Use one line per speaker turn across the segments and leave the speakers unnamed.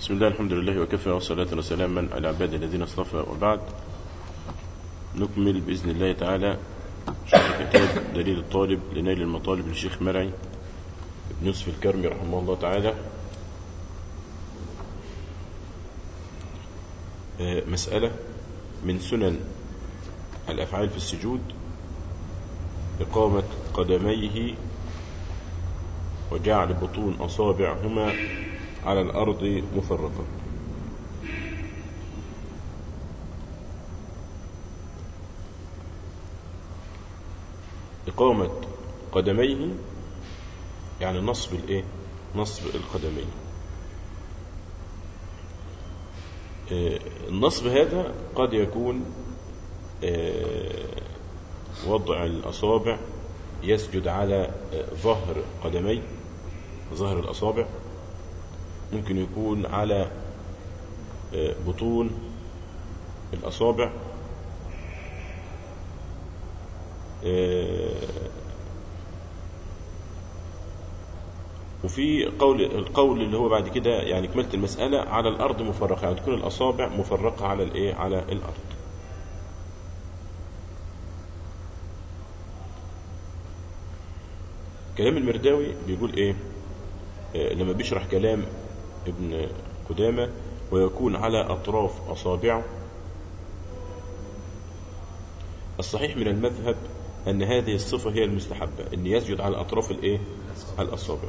بسم الله الحمد لله وكفى والصلاة وسلاما على عباد الذين اصطفى وبعد نكمل بإذن الله تعالى شرح كتاب دليل الطالب لنيل المطالب للشيخ مرعي بن يوسف الكرمي رحمه الله تعالى آه، مسألة من سنن الأفعال في السجود إقامة قدميه وجعل بطون أصابعهما على الأرض مفرقة إقامة قدميه يعني نصب الإيه؟ نصب القدمين آه، النصب هذا قد يكون آه، وضع الأصابع يسجد على آه، ظهر قدميه ظهر الأصابع ممكن يكون على آه، بطون الأصابع آه، وفي قول القول اللي هو بعد كده يعني كملت المسألة على الأرض مفرقة يعني تكون الأصابع مفرقة على الإيه على الأرض كلام المرداوي بيقول إيه آه، لما بيشرح كلام ابن قدامة ويكون على أطراف أصابعه الصحيح من المذهب أن هذه الصفة هي المستحبة أن يسجد على أطراف الإيه؟ على الأصابع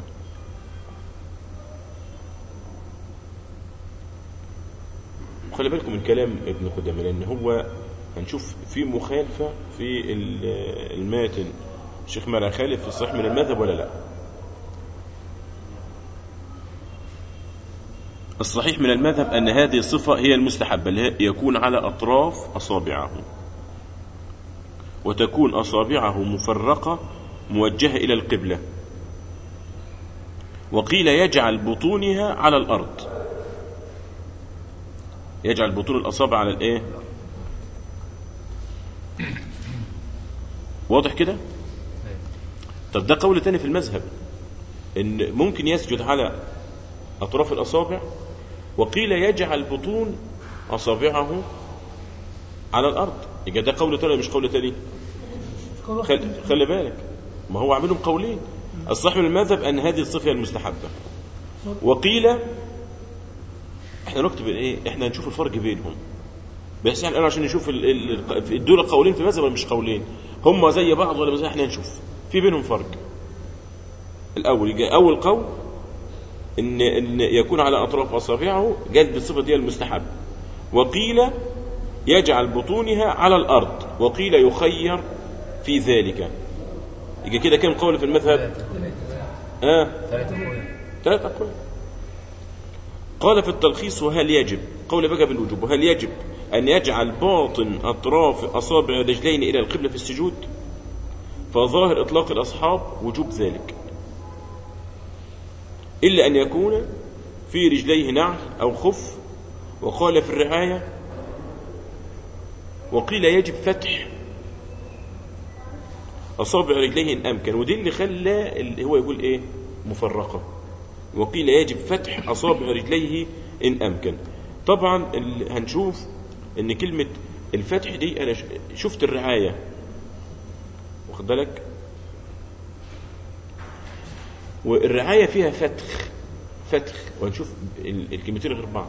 خلي بالكم من كلام ابن قدامة لأن هو هنشوف في مخالفة في ال- الماتن الشيخ مرة خالف في الصحيح من المذهب ولا لا الصحيح من المذهب أن هذه الصفة هي المستحبة اللي هي يكون على أطراف أصابعه وتكون أصابعه مفرقة موجهة إلى القبلة وقيل يجعل بطونها على الأرض يجعل بطون الأصابع على الإيه واضح كده طب ده قول تاني في المذهب ان ممكن يسجد على اطراف الاصابع وقيل يجعل بطون اصابعه على الارض يبقى ده قول تاني ولا مش قول تاني خل... خلي بالك ما هو عاملهم قولين الصح من المذهب ان هذه الصفه المستحبه وقيل احنا نكتب ايه احنا نشوف الفرق بينهم بس احنا عشان نشوف ال... ال... دول قولين في مذهب ولا مش قولين هم زي بعض ولا زي احنا نشوف في بينهم فرق الاول يجي اول قول ان ان يكون على اطراف اصابعه قال بالصفه دي المستحب وقيل يجعل بطونها على الارض وقيل يخير في ذلك يجي كده كم قول في المذهب اه ثلاث اقوال قال في التلخيص وهل يجب قول بقى بالوجوب وهل يجب أن يجعل باطن أطراف أصابع الرجلين إلى القبلة في السجود فظاهر إطلاق الأصحاب وجوب ذلك إلا أن يكون في رجليه نعل أو خف وقال في الرعاية وقيل يجب فتح أصابع رجليه إن أمكن ودي اللي خلى اللي هو يقول إيه مفرقة وقيل يجب فتح أصابع رجليه إن أمكن طبعا ال- هنشوف ان كلمة الفتح دي انا ش- شفت الرعاية واخد بالك والرعاية فيها فتح فتح وهنشوف ال- الكلمتين غير بعض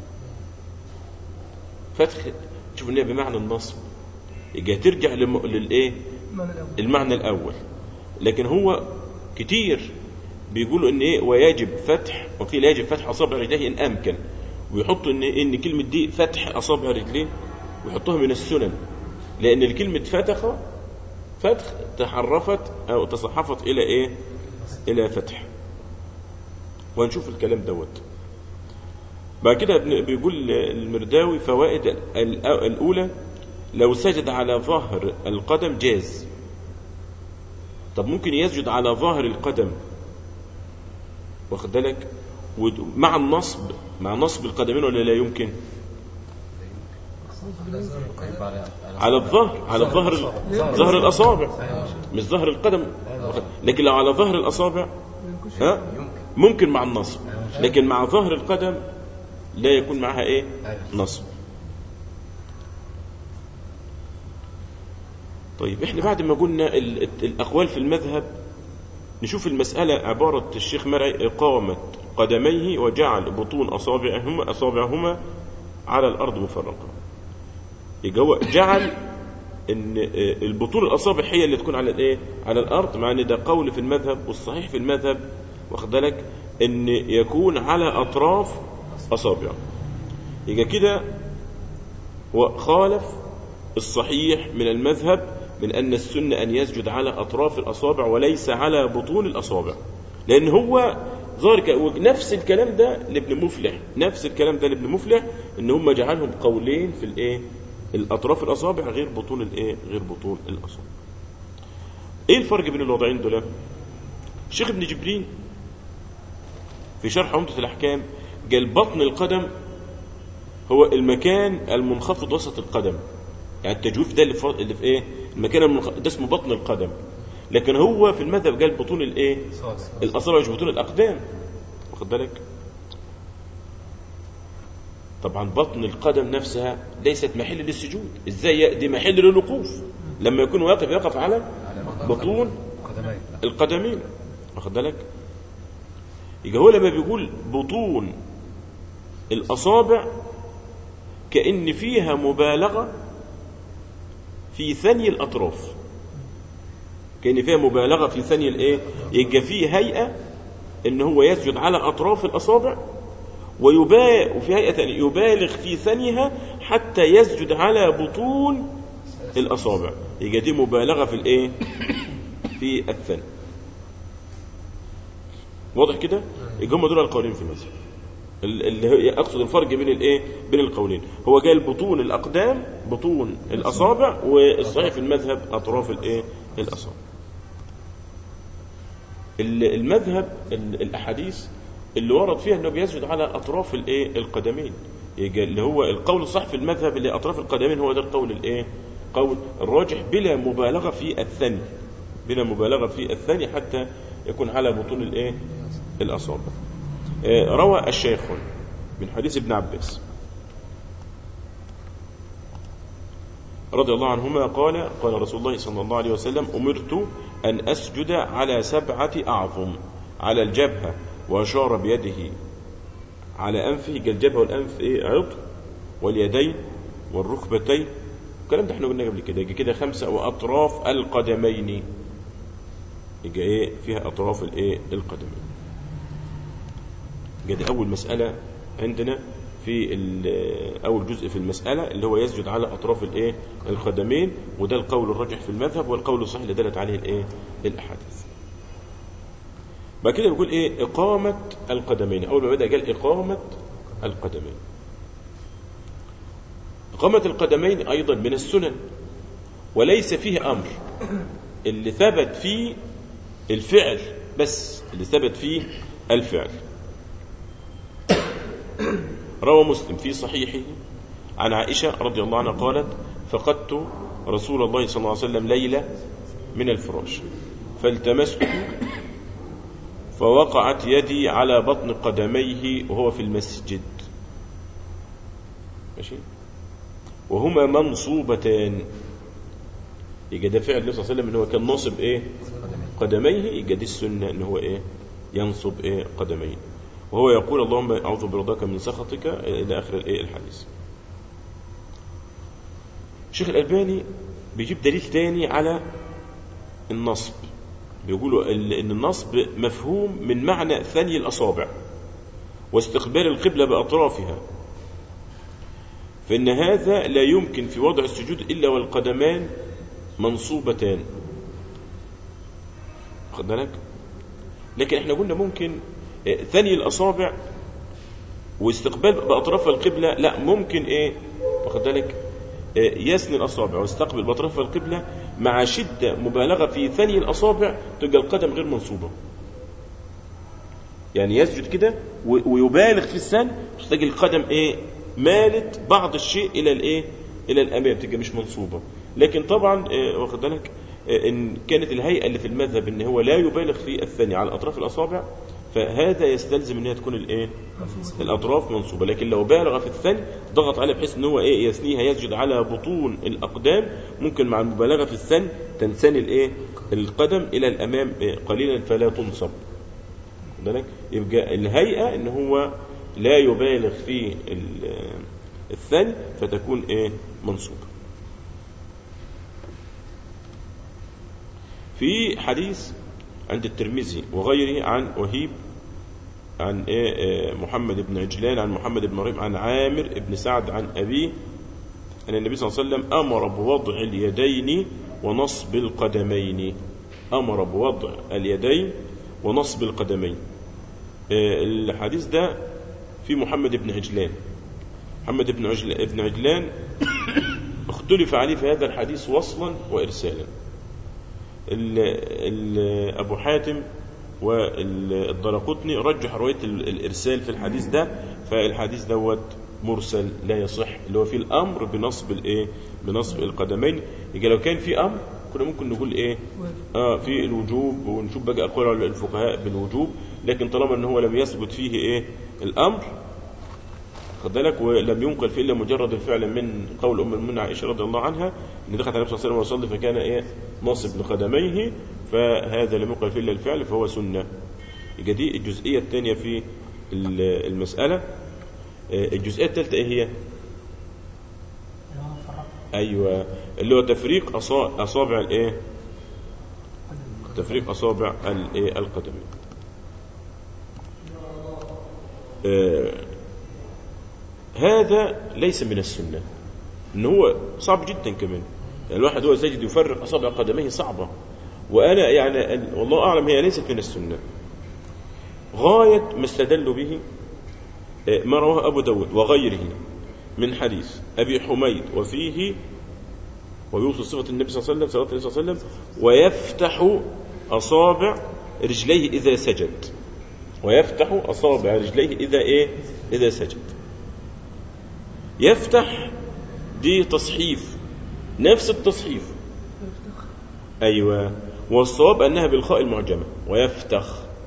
فتح شوف ان هي بمعنى النصب يبقى ترجع لم- للايه المعنى الاول لكن هو كتير بيقولوا ان ايه ويجب فتح وقيل يجب فتح اصابع رجليه ان امكن ويحطوا ان ان كلمه دي فتح اصابع رجلين ويحطوها من السنن لان الكلمه فتح فتح تحرفت او تصحفت الى ايه الى فتح وهنشوف الكلام دوت بعد كده ابن- بيقول المرداوي فوائد ال- الاولى لو سجد على ظهر القدم جاز طب ممكن يسجد على ظهر القدم واخد بالك ود- مع النصب مع نصب القدمين ولا لا يمكن على الظهر على الظهر ظهر الاصابع مش ظهر القدم واخد- لكن لو على ظهر الاصابع ها ممكن مع النصب لكن مع ظهر القدم لا يكون معها ايه نصب طيب احنا بعد ما قلنا ال- ال- الاقوال في المذهب نشوف المسألة عبارة الشيخ مرعي إقامة قدميه وجعل بطون أصابعهما أصابعهما على الأرض مفرقة يبقى هو جعل ان آه، البطون الاصابع هي اللي تكون على الايه على الارض مع ان ده قول في المذهب والصحيح في المذهب واخد بالك ان يكون على اطراف اصابعه يبقى كده وخالف الصحيح من المذهب من ان السنه ان يسجد على اطراف الاصابع وليس على بطون الاصابع لان هو ظاهر ك- نفس الكلام ده لابن مفلح نفس الكلام ده لابن مفلح ان هم جعلهم قولين في الايه الاطراف الاصابع غير بطون الايه غير بطون الاصابع ايه الفرق بين الوضعين دول الشيخ ابن جبرين في شرح عمدة الأحكام قال بطن القدم هو المكان المنخفض وسط القدم يعني التجويف ده اللي في, اللي في ايه المكان المنخفض ده اسمه بطن القدم لكن هو في المذهب قال بطون الايه الاصابع مش بطون الاقدام واخد بالك طبعا بطن القدم نفسها ليست محل للسجود ازاي دي محل للوقوف لما يكون واقف يقف على بطون
قدمين
القدمين واخد بالك يبقى هو لما بيقول بطون الاصابع كان فيها مبالغه في ثني الاطراف كان فيها مبالغه في ثني الايه يبقى فيه هيئه ان هو يسجد على اطراف الاصابع ويبا وفي هيئه ثانيه يبالغ في ثنيها حتى يسجد على بطون الاصابع يبقى دي مبالغه في الايه في الثني واضح كده يبقى هم دول القولين في المذهب ال- اللي هي اقصد الفرق بين الايه بين القولين هو قال بطون الاقدام بطون الاصابع والصحيح في المذهب اطراف الايه الاصابع ال- المذهب ال- الاحاديث اللي ورد فيها انه بيسجد على اطراف الايه القدمين يبقى اللي هو القول الصح في المذهب اللي اطراف القدمين هو ده القول الايه قول الراجح بلا مبالغه في الثني بلا مبالغه في الثني حتى يكون على بطون الايه الاصابع آه، روى الشيخ من حديث ابن عباس رضي الله عنهما قال قال رسول الله صلى الله عليه وسلم أمرت أن أسجد على سبعة أعظم على الجبهة وأشار بيده على أنفه قال الجبهة والأنف إيه عضو واليدين والركبتين الكلام ده احنا قلنا قبل كده يجي كده خمسة وأطراف القدمين يجي إيه فيها أطراف الإيه القدمين يبقى دي أول مسألة عندنا في ال- أول جزء في المسألة اللي هو يسجد على أطراف الإيه القدمين وده القول الراجح في المذهب والقول الصحيح اللي دلت عليه الإيه الأحاديث بعد كده بيقول إيه إقامة القدمين أول ما بدأ قال إقامة القدمين إقامة القدمين أيضا من السنن وليس فيه أمر اللي ثبت فيه الفعل بس اللي ثبت فيه الفعل روى مسلم في صحيحه عن عائشة رضي الله عنها قالت فقدت رسول الله صلى الله عليه وسلم ليلة من الفراش فالتمسته فوقعت يدي على بطن قدميه وهو في المسجد ماشي وهما منصوبتان يبقى ده فعل النبي صلى الله عليه وسلم ان هو كان ناصب ايه قدميه يبقى دي السنه ان هو ايه ينصب ايه قدميه وهو يقول اللهم اعوذ برضاك من سخطك الى اخر الايه الحديث الشيخ الالباني بيجيب دليل تاني على النصب بيقولوا ال- ان النصب مفهوم من معنى ثني الاصابع واستقبال القبله باطرافها فإن هذا لا يمكن في وضع السجود إلا والقدمان منصوبتان خد بالك لكن احنا قلنا ممكن آه، ثني الأصابع واستقبال بأطراف القبلة لا ممكن ايه واخد بالك آه، يثني الأصابع ويستقبل بأطراف القبلة مع شدة مبالغة في ثني الأصابع تبقى القدم غير منصوبة يعني يسجد كده و- ويبالغ في السن تلاقي القدم ايه مالت بعض الشيء الى الايه الى الامام تبقى مش منصوبه لكن طبعا آه، واخد بالك آه، ان كانت الهيئه اللي في المذهب ان هو لا يبالغ في الثاني على اطراف الاصابع فهذا يستلزم ان هي تكون الايه الاطراف منصوبه لكن لو بالغ في الثاني ضغط عليه بحيث ان هو ايه يثنيها يسجد على بطون الاقدام ممكن مع المبالغه في الثاني تنثني الايه القدم الى الامام إيه؟ قليلا فلا تنصب بالك يبقى الهيئه ان هو لا يبالغ في الثاني فتكون ايه منصوبه في حديث عند الترمذي وغيره عن وهيب عن إيه محمد بن عجلان عن محمد بن مريم عن عامر بن سعد عن أبيه أن النبي صلى الله عليه وسلم أمر بوضع اليدين ونصب القدمين أمر بوضع اليدين ونصب القدمين الحديث ده في محمد بن عجلان محمد بن عجلان, ابن عجلان اختلف عليه في هذا الحديث وصلا وإرسالا ال ال أبو حاتم والدرقطني رجح رواية الإرسال في الحديث ده فالحديث دوت مرسل لا يصح اللي هو فيه الأمر بنصب الإيه بنصب القدمين يبقى لو كان في أمر كنا ممكن نقول إيه آه في الوجوب ونشوف بقى أقوال الفقهاء بالوجوب لكن طالما إن هو لم يثبت فيه إيه الأمر خد بالك ولم ينقل فيه الا مجرد الفعل من قول ام المؤمنين عائشه رضي الله عنها ان دخلت عليه الصلاه والسلام وصلي فكان ايه ناصب لقدميه فهذا لم ينقل فيه الا الفعل فهو سنه يبقى دي الجزئيه الثانيه في المساله الجزئيه الثالثه ايه هي؟ ايوه اللي هو تفريق اصابع الايه؟ تفريق اصابع الايه القدمين. آه هذا ليس من السنة ان هو صعب جدا كمان يعني الواحد هو ساجد يفرق اصابع قدميه صعبه وانا يعني والله اعلم هي ليست من السنه غايه ما استدلوا به ما رواه ابو داود وغيره من حديث ابي حميد وفيه ويوصف صفه النبي صلى الله عليه وسلم صلى الله عليه وسلم ويفتح اصابع رجليه اذا سجد ويفتح اصابع رجليه اذا ايه اذا سجد يفتح دي تصحيف نفس التصحيف أيوة والصواب أنها بالخاء المعجمة ويفتح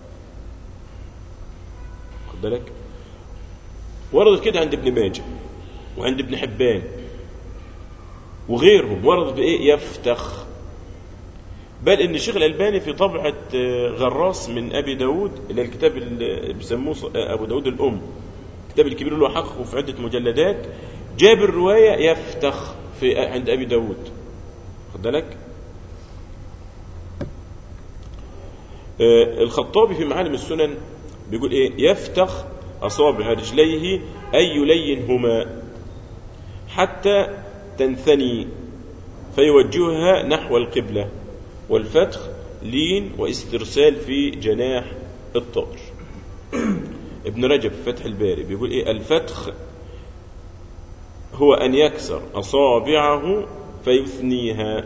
خد بالك وردت كده عند ابن ماجه وعند ابن حبان وغيرهم وردت بإيه يفتح بل ان الشيخ الالباني في طبعه غراس من ابي داود اللي الكتاب اللي بيسموه ابو داود الام الكتاب الكبير اللي هو حققه في عدة مجلدات جاب الرواية يفتخ في عند أبي داود خد بالك آه الخطابي في معالم السنن بيقول ايه يفتخ أصابع رجليه أي يلينهما حتى تنثني فيوجهها نحو القبلة والفتخ لين واسترسال في جناح الطائر ابن رجب في فتح الباري بيقول ايه الفتخ هو ان يكسر اصابعه فيثنيها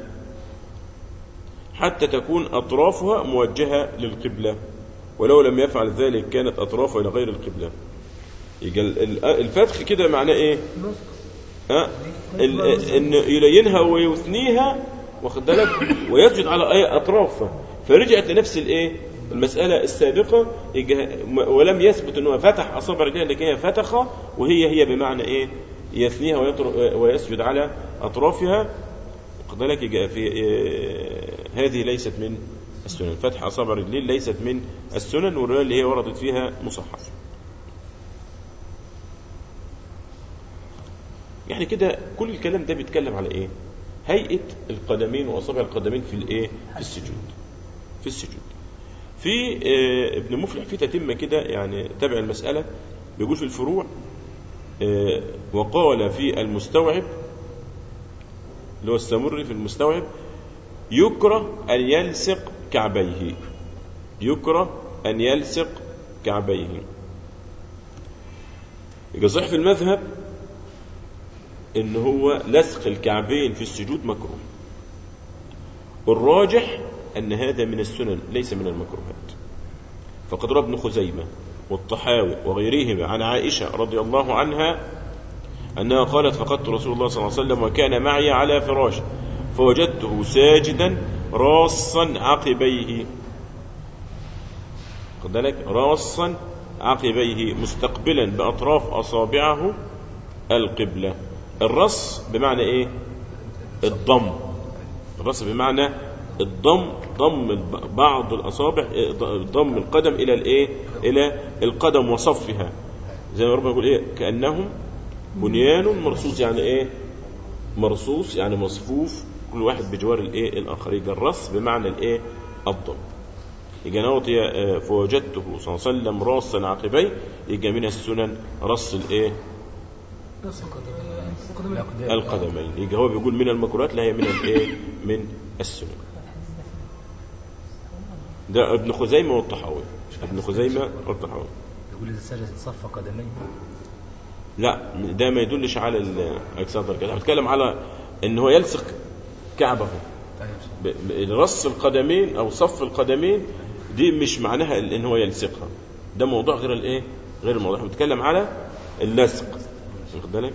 حتى تكون اطرافها موجهه للقبله ولو لم يفعل ذلك كانت اطرافها الى غير القبله يبقى الفتخ كده معناه ايه أه؟ ان يلينها ويثنيها واخد بالك ويسجد على اي اطرافها فرجعت لنفس الايه المسألة السابقة ولم يثبت أنه فتح أصابع رجليه لكن هي فتخة وهي هي بمعنى إيه يثنيها ويسجد على أطرافها قد لك في هذه ليست من السنن فتح أصابع رجلين ليست من السنن والرواية اللي هي وردت فيها مصحف يعني كده كل الكلام ده بيتكلم على ايه هيئة القدمين وأصابع القدمين في الايه في السجود في السجود في ابن مفلح في تتمة كده يعني تابع المسألة بيقول في الفروع وقال في المستوعب اللي هو السمري في المستوعب يكره أن يلصق كعبيه يكره أن يلصق كعبيه يبقى صحيح في المذهب ان هو لصق الكعبين في السجود مكروه الراجح أن هذا من السنن ليس من المكروهات فقد روى ابن خزيمة والطحاوي وغيرهما عن عائشة رضي الله عنها أنها قالت فقدت رسول الله صلى الله عليه وسلم وكان معي على فراش فوجدته ساجدا راصا عقبيه واخد بالك راصا عقبيه مستقبلا بأطراف أصابعه القبلة الرص بمعنى إيه الضم الرص بمعنى الضم ضم بعض الأصابع ضم القدم إلى الإيه إلى القدم وصفها زي ما ربنا يقول إيه كأنهم بنيان مرصوص يعني إيه مرصوص يعني مصفوف كل واحد بجوار الإيه الآخر يبقى الرص بمعنى الإيه الضم يجي نوطي فوجدته صلى الله عليه وسلم راصا عقبيه يجي من السنن رص الايه القدمين يجي هو بيقول من المكروهات لا هي من الايه من السنن ده ابن خزيمه والطحاوي ابن خزيمه والطحاوي
يقول اذا سجد صف قدميه
لا ده ما يدلش على الاجساد الرجال بتكلم على ان هو يلصق كعبه رص القدمين او صف القدمين دي مش معناها ان هو يلصقها ده موضوع غير الايه غير الموضوع احنا بنتكلم على اللصق واخد بالك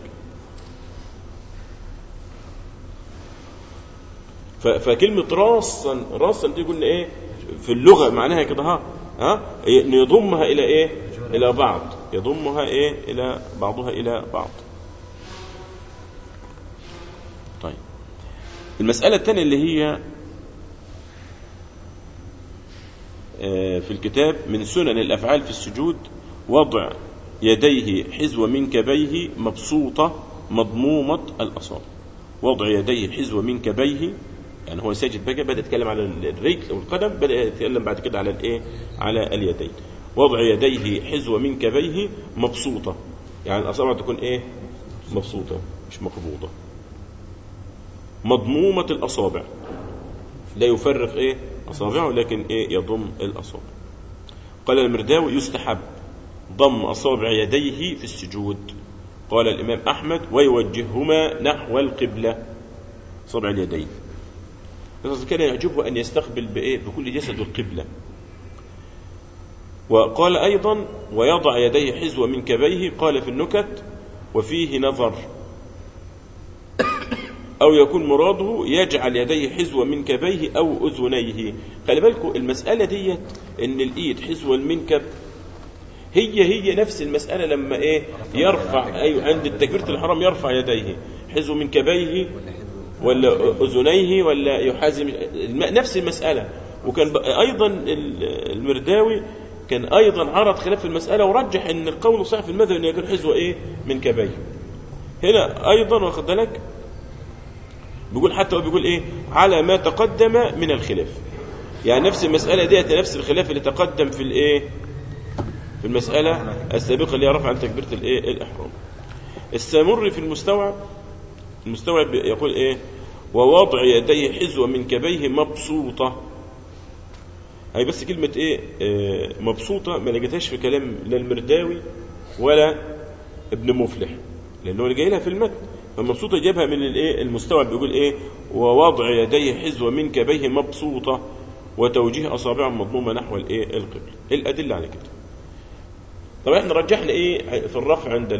فكلمة راسا راسا دي قلنا ايه في اللغة معناها كده ها ها يضمها الى ايه الى بعض يضمها ايه الى بعضها الى بعض طيب المسألة الثانية اللي هي في الكتاب من سنن الأفعال في السجود وضع يديه حزو منكبيه مبسوطة مضمومة الأصابع وضع يديه حزو منكبيه يعني هو ساجد بقى بدأ يتكلم على الرجل أو القدم بدأ يتكلم بعد كده على الإيه على اليدين وضع يديه حزو منكبيه مبسوطة يعني الأصابع تكون إيه مبسوطة مش مقبوضة مضمومة الأصابع لا يفرق إيه أصابعه لكن إيه يضم الأصابع قال المرداوي يستحب ضم أصابع يديه في السجود قال الإمام أحمد ويوجههما نحو القبلة أصابع اليدين كان يعجبه أن يستقبل بإيه بكل جسد القبلة وقال أيضا ويضع يديه حزو من كبيه قال في النكت وفيه نظر أو يكون مراده يجعل يديه حزو من كبيه أو أذنيه خلي بالكم المسألة ديت إن الإيد حزو المنكب هي هي نفس المسألة لما إيه يرفع أيوة عند التكبيرة الحرام يرفع يديه حزو من كبيه ولا أذنيه ولا يحازم نفس المسألة وكان أيضا المرداوي كان أيضا عرض خلاف المسألة ورجح أن القول صحيح في المذهب أن يكون حزو إيه من كبيه هنا أيضا واخد بالك بيقول حتى هو بيقول ايه على ما تقدم من الخلاف يعني نفس المسألة ديت نفس الخلاف اللي تقدم في الايه في المسألة السابقة اللي هي رفع عن تكبيرة الايه الإحرام السامري في المستوعب المستوعب يقول ايه ووضع يديه حزو من كبيه مبسوطة هي بس كلمة ايه آه مبسوطة ما لقيتهاش في كلام لا المرداوي ولا ابن مفلح لأنه اللي جاي لها في المتن فمبسوطة جابها من الايه المستوى بيقول ايه ووضع يديه حزو من كبيه مبسوطة وتوجيه أصابعه مضمومة نحو الايه القبلة ايه الأدلة على كده طبعا احنا رجحنا ايه في الرفع عند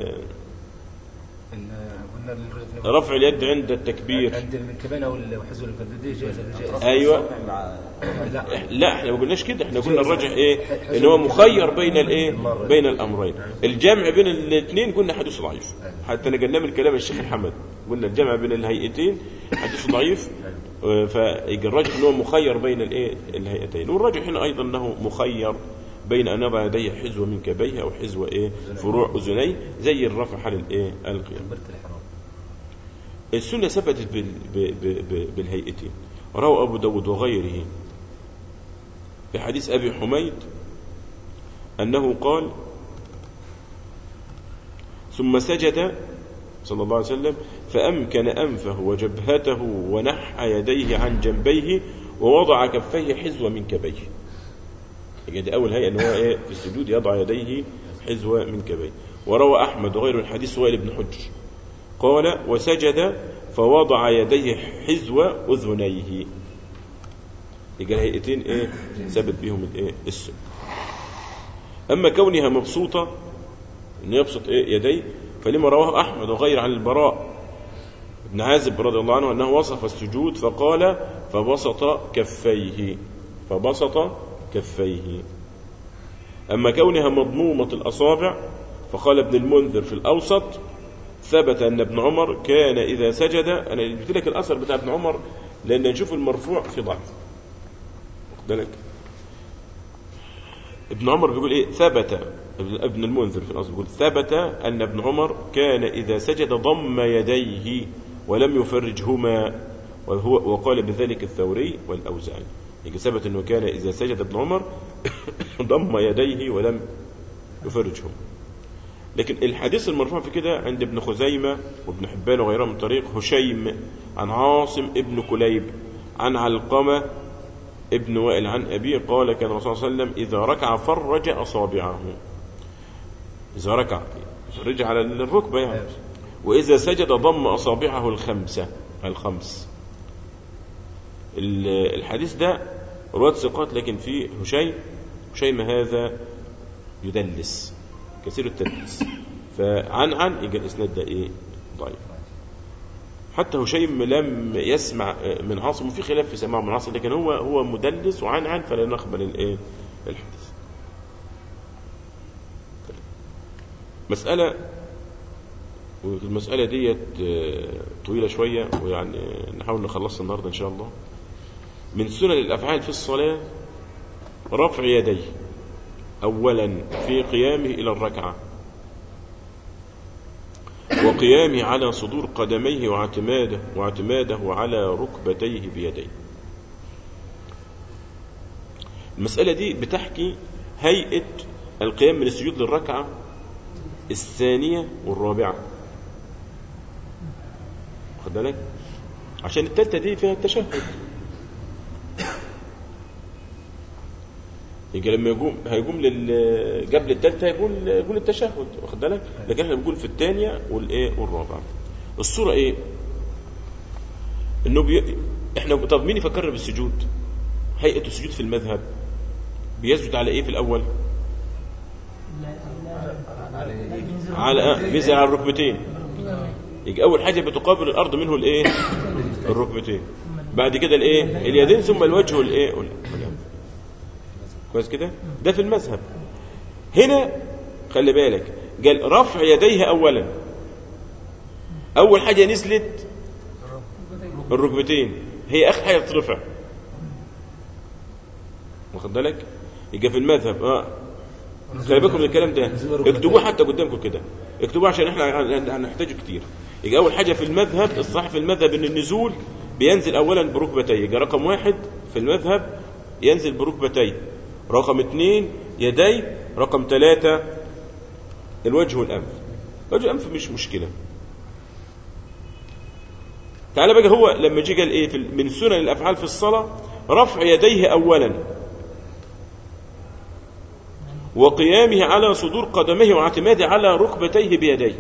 رفع اليد عند التكبير
عند المنكبين او حزو الفردي جائز
ايوه
لا
لا احنا ما قلناش كده احنا قلنا الراجح ايه ان هو مخير بين الايه بين الامرين الجمع بين الاثنين قلنا حديث ضعيف حتى نقلنا من كلام الشيخ محمد قلنا الجمع بين الهيئتين حديث ضعيف فيجي الراجح ان هو مخير بين الايه الهيئتين والراجح هنا ايضا انه مخير بين ان يضع يديه حزو من كبيه او حزو ايه فروع اذنيه زي الرفع حال الايه القيام السنه ثبتت بال... ب... ب... ب... بالهيئتين روى ابو داود وغيره في حديث ابي حميد انه قال ثم سجد صلى الله عليه وسلم فأمكن أنفه وجبهته ونحى يديه عن جنبيه ووضع كفيه حزو من كبيه يعني أول هيئة أنه هو إيه في السجود يضع يديه حزو من كبيه وروى أحمد وغيره الحديث وائل بن حجر قال وسجد فوضع يديه حزو أذنيه يبقى الهيئتين إيه ثبت بهم الإيه السن أما كونها مبسوطة أنه يبسط إيه يديه فلما رواه أحمد وغير عن البراء بن عازب رضي الله عنه أنه وصف السجود فقال فبسط كفيه فبسط كفيه أما كونها مضمومة الأصابع فقال ابن المنذر في الأوسط ثبت أن ابن عمر كان إذا سجد أنا جبت لك الأثر بتاع ابن عمر لأن نشوف المرفوع في ضعف واخد بالك ابن عمر بيقول إيه ثبت ابن المنذر في الأصل بيقول ثبت أن ابن عمر كان إذا سجد ضم يديه ولم يفرجهما وهو وقال بذلك الثوري والأوزاعي يجي ثبت أنه كان إذا سجد ابن عمر ضم يديه ولم يفرجهما لكن الحديث المرفوع في كده عند ابن خزيمة وابن حبان وغيرهم من طريق هشيم عن عاصم ابن كليب عن علقمة ابن وائل عن أبيه قال كان الرسول صلى الله عليه وسلم إذا ركع فرج أصابعه إذا ركع فرج على الركبة يعني وإذا سجد ضم أصابعه الخمسة الخمس ال- الحديث ده رواة ثقات لكن فيه هشيم هشيم هذا يدلس كثير التدليس فعن عن يبقى الاسناد ده ايه ضعيف حتى هشيم لم يسمع من عاصم وفي خلاف في سماعه من عاصم لكن هو هو مدلس وعن عن فلا نقبل الايه الحديث مسألة والمسألة ديت آه، طويلة شوية ويعني نحاول نخلصها النهاردة إن شاء الله من سنن الأفعال في الصلاة رفع يديه أولا في قيامه إلى الركعة وقيامه على صدور قدميه واعتماده واعتماده على ركبتيه بيديه المسألة دي بتحكي هيئة القيام من السجود للركعة الثانية والرابعة خد بالك عشان التالتة دي فيها التشهد يجي لما يقوم هيقوم لل قبل الثالثه هيقول يقول التشهد واخد بالك لكن احنا بنقول في الثانيه والايه والرابعه الصوره ايه انه بي... احنا طب مين يفكرنا بالسجود هيئه السجود في المذهب بيسجد على ايه في الاول على بينزل على الركبتين يجي اول حاجه بتقابل الارض منه الايه الركبتين بعد كده الايه اليدين ثم الوجه والايه والأنف. كويس كده ده في المذهب هنا خلي بالك قال رفع يديه اولا اول حاجه نزلت الركبتين هي اخر حاجه ترفع واخد بالك يبقى في المذهب اه خلي بالكم من الكلام ده اكتبوه حتى قدامكم كده اكتبوه عشان احنا هنحتاجه كتير يبقى اول حاجه في المذهب الصح في المذهب ان النزول بينزل اولا بركبتيه يبقى رقم واحد في المذهب ينزل بركبتيه رقم اثنين يدي رقم ثلاثة الوجه والأنف الوجه والأنف مش مشكلة تعالى بقى هو لما جه قال ايه في من سنن الافعال في الصلاه رفع يديه اولا وقيامه على صدور قدميه واعتماده على ركبتيه بيديه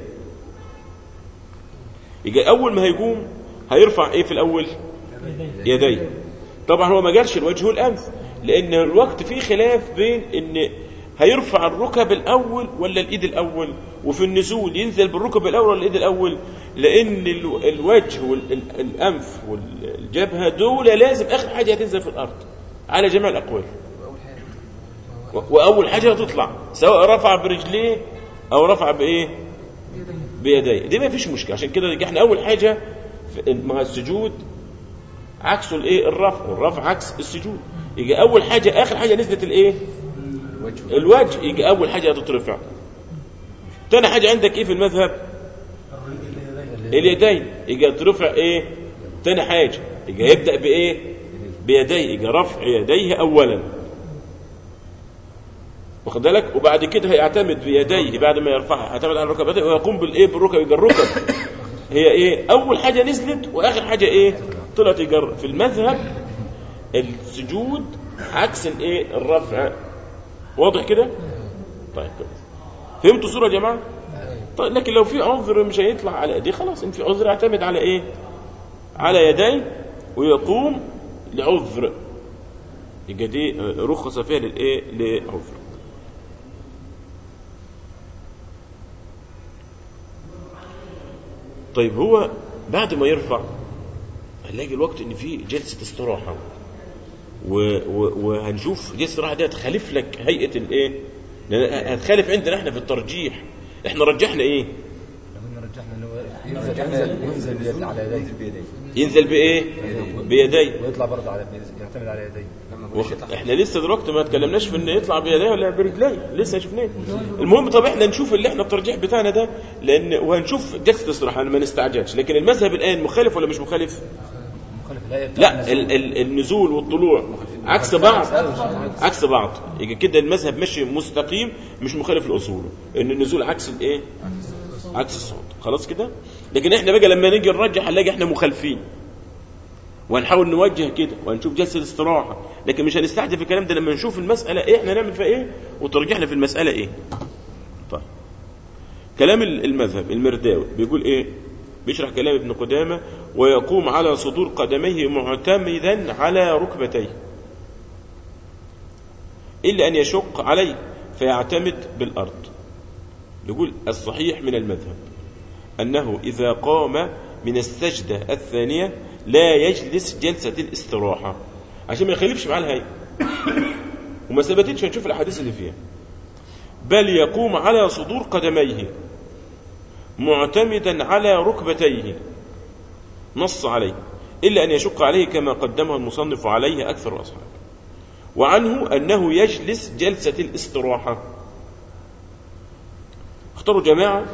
يجي اول ما هيقوم هيرفع ايه في الاول يديه طبعا هو ما جالش الوجه والانف لان الوقت فيه خلاف بين ان هيرفع الركب الاول ولا الايد الاول وفي النزول ينزل بالركب الاول ولا الايد الاول لان ال- الوجه والانف والجبهه دول لازم اخر حاجه هتنزل في الارض على جميع الاقوال و- واول حاجه هتطلع سواء رفع برجليه او رفع بايه بيديه دي ما فيش مشكله عشان كده احنا اول حاجه في- مع السجود عكسه الايه الرفع والرفع عكس السجود يجي اول حاجه اخر حاجه نزلت الايه الوجه يجي اول حاجه هتترفع تاني حاجه عندك ايه في المذهب اليدين يجي ترفع ايه تاني حاجه يجي يبدا بايه بيديه يجي رفع يديه اولا واخد بالك وبعد كده هيعتمد بيديه بعد ما يرفعها هيعتمد على ركبته ويقوم بالايه بالركب يجي الركب هي ايه اول حاجه نزلت واخر حاجه ايه طلعت يجر في المذهب السجود عكس الايه الرفع واضح كده طيب كده فهمتوا الصوره يا جماعه طيب لكن لو في عذر مش هيطلع على ايديه خلاص ان في عذر يعتمد على ايه على يديه ويقوم لعذر يبقى دي رخص فيها للايه لعذر طيب هو بعد ما يرفع هنلاقي الوقت ان في جلسه استراحه و... و... وهنشوف جلسه الاستراحه دي هتخالف لك هيئه الايه لأن هتخالف عندنا احنا في الترجيح احنا رجحنا ايه
لما رجحنا انه ينزل ينزل ينزل بيد على يديه
ينزل بايه بيديه
ويطلع برضه على يعتمد على يديه
وخ- احنا لسه دلوقتي ما اتكلمناش في ان يطلع بيديه ولا برجليه لسه شفناه المهم طب احنا نشوف اللي احنا الترجيح بتاعنا ده لان وهنشوف جلسه استراحه ما نستعجلش لكن المذهب الان مخالف ولا مش مخالف
مخالف الآية بتاع
لا ال ال النزول والطلوع عكس بعض عكس بعض يبقى كده المذهب ماشي مستقيم مش مخالف لاصوله ان النزول عكس الايه عكس الصوت خلاص كده لكن احنا بقى لما نيجي نرجح هنلاقي احنا مخالفين وهنحاول نوجه كده وهنشوف جلسه استراحه لكن مش هنستعجل في الكلام ده لما نشوف المساله ايه احنا نعمل فيها ايه وترجحنا في المساله ايه طيب كلام ال- المذهب المرداوي بيقول ايه بيشرح كلام ابن قدامه ويقوم على صدور قدميه معتمدا على ركبتيه الا ان يشق عليه فيعتمد بالارض يقول الصحيح من المذهب انه اذا قام من السجده الثانيه لا يجلس جلسه الاستراحه عشان ما يخالفش معاه الهيئه وما ثبتتش هنشوف الاحاديث اللي فيها بل يقوم على صدور قدميه معتمدا على ركبتيه نص عليه إلا أن يشق عليه كما قدمه المصنف عليه أكثر الأصحاب وعنه أنه يجلس جلسة الاستراحة اختاروا جماعة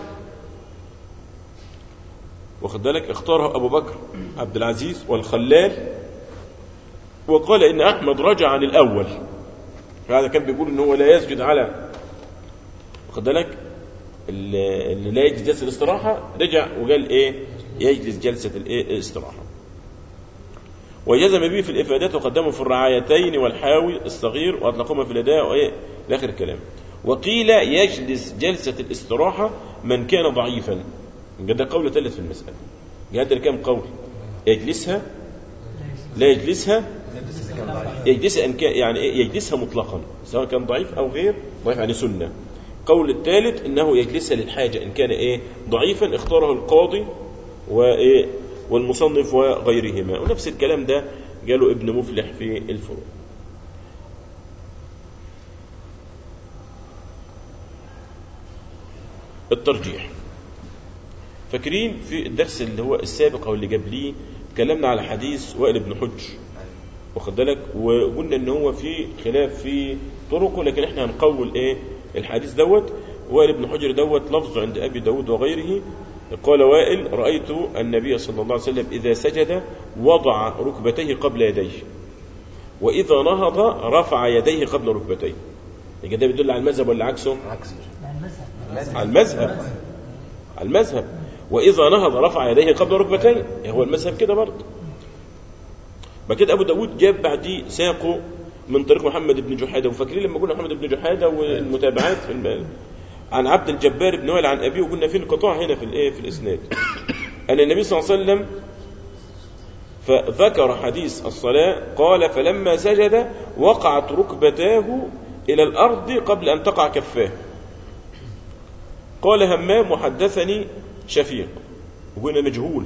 واخد بالك اختاره أبو بكر عبد العزيز والخلال وقال إن أحمد رجع عن الأول هذا كان بيقول إن هو لا يسجد على واخد بالك اللي اللي لا يجلس جلسه الاستراحه رجع وقال ايه يجلس جلسه الايه الاستراحه وجزم به في الافادات وقدمه في الرعايتين والحاوي الصغير واطلقهما في الاداء وايه لاخر الكلام وقيل يجلس جلسه الاستراحه من كان ضعيفا ده قول ثالث في المساله هذا كم قول يجلسها لا يجلسها يجلسها إن كان يعني إيه؟ يجلسها مطلقا سواء كان ضعيف او غير ضعيف يعني سنه القول الثالث انه يجلسها للحاجه ان كان ايه ضعيفا اختاره القاضي وايه والمصنف وغيرهما ونفس الكلام ده قاله ابن مفلح في الفروع الترجيح فاكرين في الدرس اللي هو السابق او اللي قبليه اتكلمنا على حديث وائل بن حج واخد بالك وقلنا ان هو في خلاف في طرقه لكن احنا هنقول ايه الحديث دوت وائل بن حجر دوت لفظه عند ابي داود وغيره قال وائل رايت النبي صلى الله عليه وسلم اذا سجد وضع ركبتيه قبل يديه واذا نهض رفع يديه قبل ركبتيه يبقى ده بيدل على المذهب ولا عكسه
عكس
على المذهب على المذهب واذا نهض رفع يديه قبل ركبتيه هو المذهب كده برضه بعد كده ابو داود جاب بعديه ساقه من طريق محمد بن جحاده وفاكرين لما قلنا محمد بن جحاده والمتابعات في الم... عن عبد الجبار بن وائل عن ابيه وقلنا في انقطاع هنا في الايه في الاسناد ان النبي صلى الله عليه وسلم فذكر حديث الصلاه قال فلما سجد وقعت ركبتاه الى الارض قبل ان تقع كفاه قال همام وحدثني شفيق وقلنا مجهول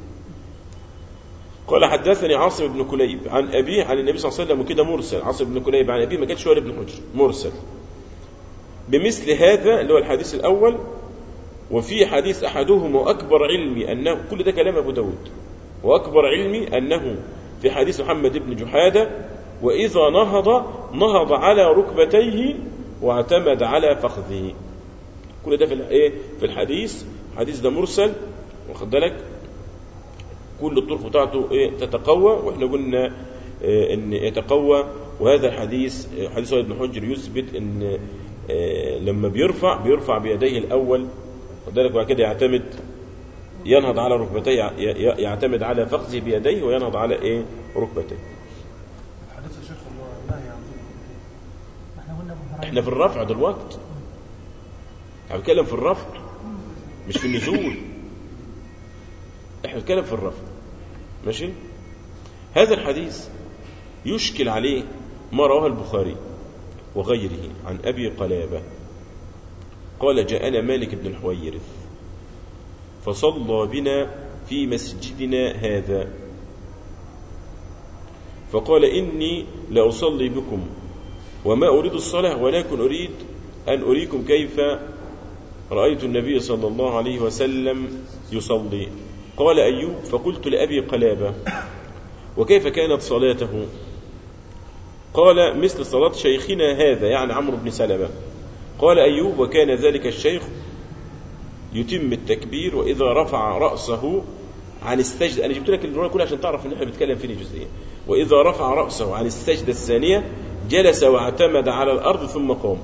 قال حدثني عاصم بن كليب عن أبيه عن النبي صلى الله عليه وسلم وكده مرسل عاصم بن كليب عن أبيه ما كانش وائل بن حجر مرسل بمثل هذا اللي هو الحديث الأول وفي حديث أحدهم وأكبر علمي أنه كل ده كلام أبو داود وأكبر علمي أنه في حديث محمد بن جحادة وإذا نهض نهض على ركبتيه واعتمد على فخذه كل ده في الايه في الحديث الحديث ده مرسل واخد بالك كل الطرق بتاعته ايه تتقوى واحنا قلنا إيه ان يتقوى وهذا الحديث إيه حديث وائل بن حجر يثبت ان إيه لما بيرفع بيرفع بيديه الاول واخد بالك وبعد كده يعتمد ينهض على ركبتيه يعتمد على فخذه بيديه وينهض على ايه ركبتيه
حديث الشيخ اللي هو النهي عن ذكر
احنا في الرفع دلوقتي احنا بنتكلم في الرفع مش في النزول احنا بنتكلم في الرفع ماشي هذا الحديث يشكل عليه ما رواه البخاري وغيره عن ابي قلابه قال جاءنا مالك بن الحويرث فصلى بنا في مسجدنا هذا فقال اني لاصلي بكم وما اريد الصلاه ولكن اريد أن أريكم كيف رأيت النبي صلى الله عليه وسلم يصلي قال أيوب فقلت لأبي قلابة وكيف كانت صلاته قال مثل صلاة شيخنا هذا يعني عمرو بن سلمة قال أيوب وكان ذلك الشيخ يتم التكبير وإذا رفع رأسه عن السجدة أنا جبت لك الرواية كلها عشان تعرف إن إحنا بنتكلم فين جزئيا وإذا رفع رأسه عن السجدة الثانية جلس واعتمد على الأرض ثم قام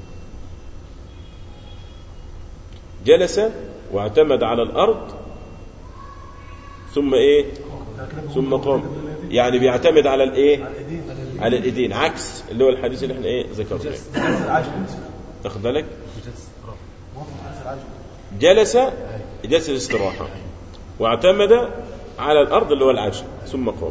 جلس واعتمد على الأرض ثم إيه ثم قام يعني بيعتمد على الإيه
على الايدين
على الإيدين عكس اللي هو الحديث اللي احنا إيه ذكرناه
جلسة العجل
تاخد بالك
وقف جلسة العجل
جلس جلسة الاستراحة واعتمد على الأرض اللي هو العجل ثم قام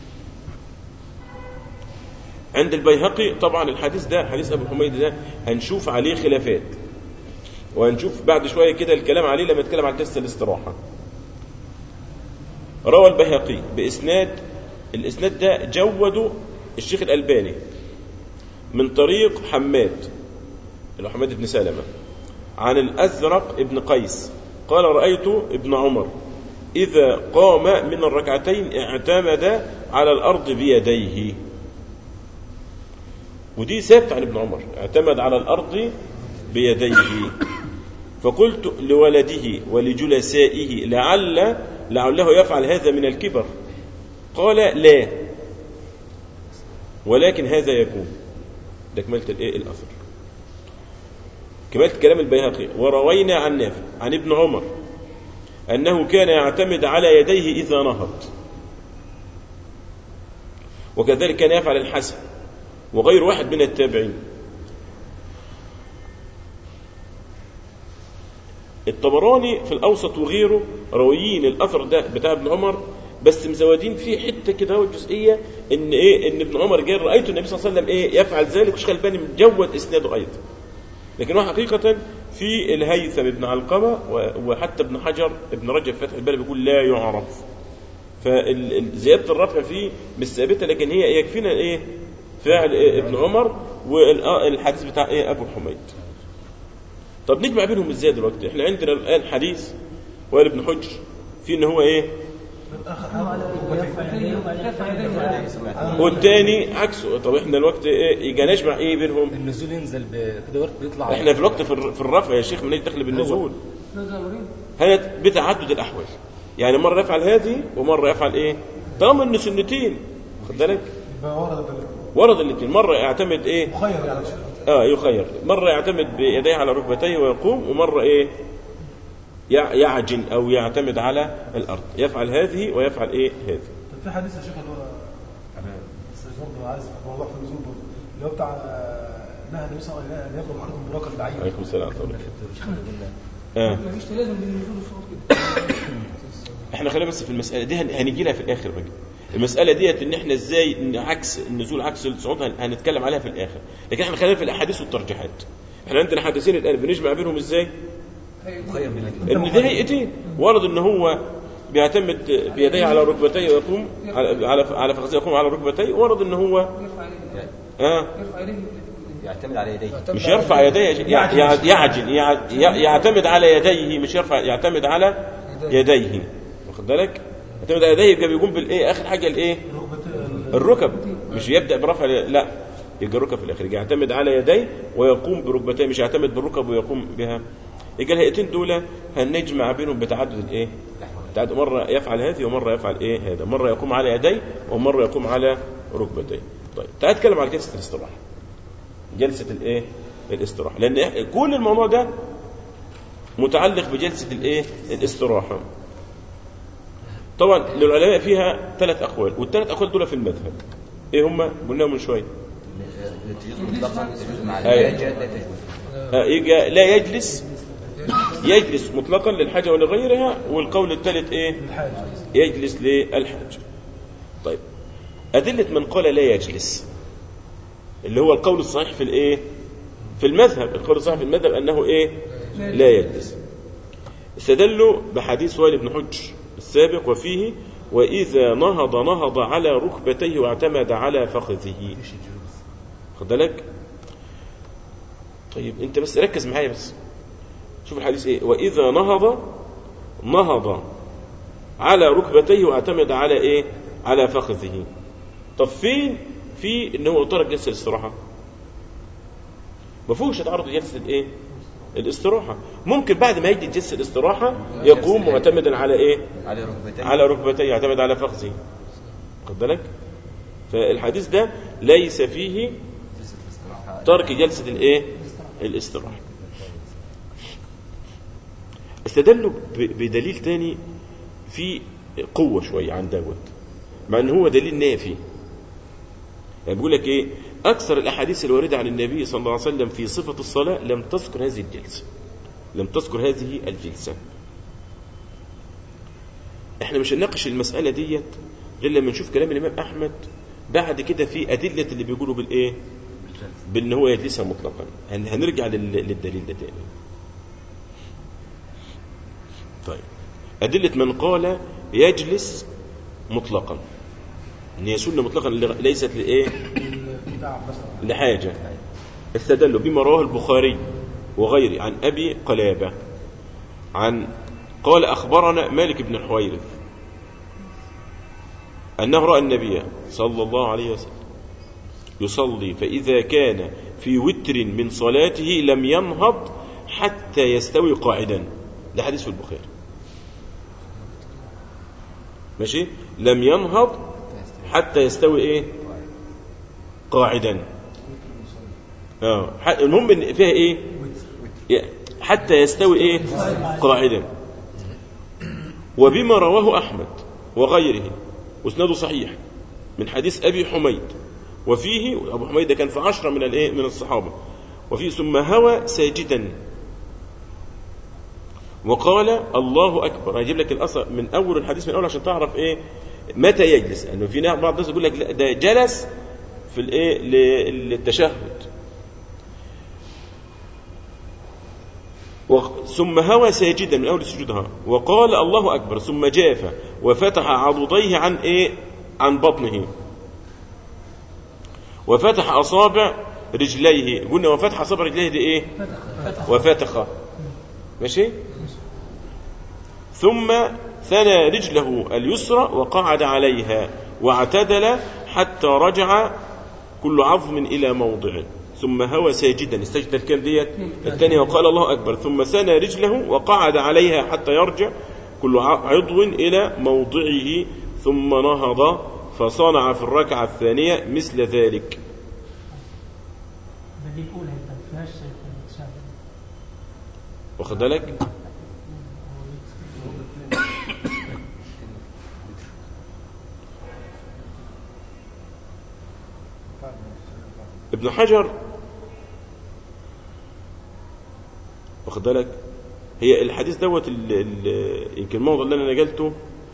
عند البيهقي طبعا الحديث ده حديث أبو حميد ده هنشوف عليه خلافات وهنشوف بعد شوية كده الكلام عليه لما نتكلم عن جلسة الاستراحة روى البيهقي بإسناد الإسناد ده جوده الشيخ الألباني من طريق حماد اللي هو حماد بن سلمة عن الأزرق ابن قيس قال رأيت ابن عمر إذا قام من الركعتين اعتمد على الأرض بيديه ودي ثابت عن ابن عمر اعتمد على الأرض بيديه فقلت لولده ولجلسائه لعل لعله يفعل هذا من الكبر قال لا ولكن هذا يكون ده كملت الايه الاثر كملت كلام البيهقي وروينا عن نافع عن ابن عمر انه كان يعتمد على يديه اذا نهض وكذلك كان يفعل الحسن وغير واحد من التابعين الطبراني في الاوسط وغيره رويين الاثر ده بتاع ابن عمر بس مزودين فيه حته كده جزئيه ان ايه ان ابن عمر جاء رايت النبي صلى الله عليه وسلم ايه يفعل ذلك وشيخ الباني مجود اسناده ايضا لكن هو حقيقه في الهيثم بن علقمه و- وحتى ابن حجر ابن رجب فتح الباري بيقول لا يعرف فزياده الرفع فيه مش ثابته لكن هي يكفينا ايه فعل إيه ابن عمر والحديث بتاع ايه ابو حميد طب نجمع بينهم ازاي دلوقتي احنا عندنا الان حديث وائل ابن حجر في ان هو ايه والتاني عكسه طب احنا الوقت ايه يجي نجمع ايه بينهم
النزول ينزل ب- كده ورد بيطلع
احنا في الوقت في الر- في الرفع يا شيخ من دخل بالنزول هذا بتعدد الاحوال يعني مره يفعل هذه ومره يفعل ايه طالما ان سنتين خد بالك
يبقى ورد ال-
ورد الاثنين مره يعتمد ايه
مخير يعني شيخ.
اه يخير مرة يعتمد بيديه على ركبتيه ويقوم ومرة ايه يع- يعجن او يعتمد على الارض يفعل هذه ويفعل ايه هذه
طب في حديث يا شيخ اللي هو بس برضه عايز موضوع في النزول برضه اللي هو بتاع آه، نهى النبي صلى الله عليه وسلم ان يضرب احدكم براقه البعير
عليكم السلام ورحمة الله اه
مفيش تلازم بين النزول والصعود كده
احنا خلينا بس في المسألة دي هن- هنيجي لها في الاخر بقى المسألة ديت ان احنا ازاي إن عكس النزول عكس الصعود هن- هنتكلم عليها في الاخر لكن احنا خلينا في الاحاديث والترجيحات احنا عندنا حديثين الان بنجمع بينهم ازاي
مخير بين الاثنين
ان دي هيئتين ورد ان هو بيعتمد بيديه على ركبتيه ويقوم على على على فخذيه يقوم على ركبتيه ورد ان هو
يرفع يديه
اه
يرفع يديه
يعتمد على يديه
مش يرفع يديه يع- يع- يعجن يع- يع- يعتمد على يديه مش يرفع يعتمد على يديه واخد بالك يعتمد على يديه يبقى بيقوم بالايه اخر حاجه الايه
ركبة
الركب مش يبدا برفع لا يبقى الركب في الاخر يجي يعتمد على يديه ويقوم بركبتيه مش يعتمد بالركب ويقوم بها يبقى الهيئتين دول هنجمع بينهم بتعدد الايه تعدد مره يفعل هذه ومره يفعل ايه هذا مره يقوم على يديه ومره يقوم على ركبتيه طيب تعال نتكلم على جلسه الاستراحه جلسه الايه الاستراحه لان إح- كل الموضوع ده متعلق بجلسه الايه الاستراحه طبعا للعلماء فيها ثلاث اقوال والثلاث اقوال دول في المذهب ايه هم قلناهم من شويه
تجوز مطلقا تجوز مع
أيوة.
الحاجة لا تجوز
آه، يجي لا يجلس يجلس مطلقا للحاجه ولغيرها والقول الثالث ايه
الحاج
يجلس للحاج طيب أدلة من قال لا يجلس اللي هو القول الصحيح في الايه في المذهب القول الصحيح في المذهب أنه ايه لا يجلس استدلوا بحديث وائل بن حج السابق وفيه وإذا نهض نهض على ركبتيه واعتمد على فخذه خد بالك طيب انت بس ركز معايا بس شوف الحديث ايه واذا نهض نهض على ركبتيه واعتمد على ايه على فخذه طب فين في ان هو ترك جلسه الاستراحه ما فيهوش تعرض جلسه الايه الاستراحه ممكن بعد ما يجي جلسه الاستراحه يقوم معتمدا على ايه
على ركبتين
على ركبتيه يعتمد على فخذه خد بالك فالحديث ده ليس فيه
جلسة الاستراحة.
ترك جلسة الايه الاستراحة استدلوا ب- بدليل تاني في قوة شوية عن داود مع ان هو دليل نافي يعني بيقول لك ايه اكثر الاحاديث الواردة عن النبي صلى الله عليه وسلم في صفة الصلاة لم تذكر هذه الجلسة لم تذكر هذه الجلسة احنا مش هنناقش المسألة ديت غير لما نشوف كلام الامام احمد بعد كده في ادلة اللي بيقولوا بالايه بان هو يجلسها مطلقا هن- هنرجع لل- للدليل ده تاني طيب أدلة من قال يجلس مطلقا ان هي سنة مطلقا اللي ليست لإيه
بتاع مثلا
لحاجة استدلوا بما رواه البخاري وغيره عن أبي قلابة عن قال أخبرنا مالك بن الحويرث أنه رأى النبي صلى الله عليه وسلم يصلي فإذا كان في وتر من صلاته لم ينهض حتى يستوي قاعدا ده حديث في البخاري ماشي لم ينهض حتى يستوي ايه قاعدا اه ح- المهم ان فيها ايه ي- حتى يستوي ايه قاعدا وبما رواه احمد وغيره واسناده صحيح من حديث ابي حميد وفيه ابو حميد ده كان في عشرة من الايه من الصحابه وفيه ثم هوى ساجدا وقال الله اكبر هجيب لك الاثر من اول الحديث من اول عشان تعرف ايه متى يجلس لانه يعني في ناس- بعض الناس يقول لك لا ده جلس في الايه ل- للتشهد و- ثم هوى ساجدا من اول سجودها وقال الله اكبر ثم جاف وفتح عضديه عن ايه عن بطنه وفتح اصابع رجليه قلنا وفتح اصابع رجليه دي ايه وفتخ ماشي ثم ثنى رجله اليسرى وقعد عليها واعتدل حتى رجع كل عظم إلى موضعه ثم هوى ساجدا السجدة الكام ديت الثانية وقال الله أكبر ثم ثنى رجله وقعد عليها حتى يرجع كل ع- عضو إلى موضعه ثم نهض فصنع في الركعة الثانية مثل ذلك
دي الأولى ما فيهاش التشهد
واخد بالك ابن حجر واخد بالك هي الحديث دوت ال- ال- يمكن الموضع اللي انا نقلته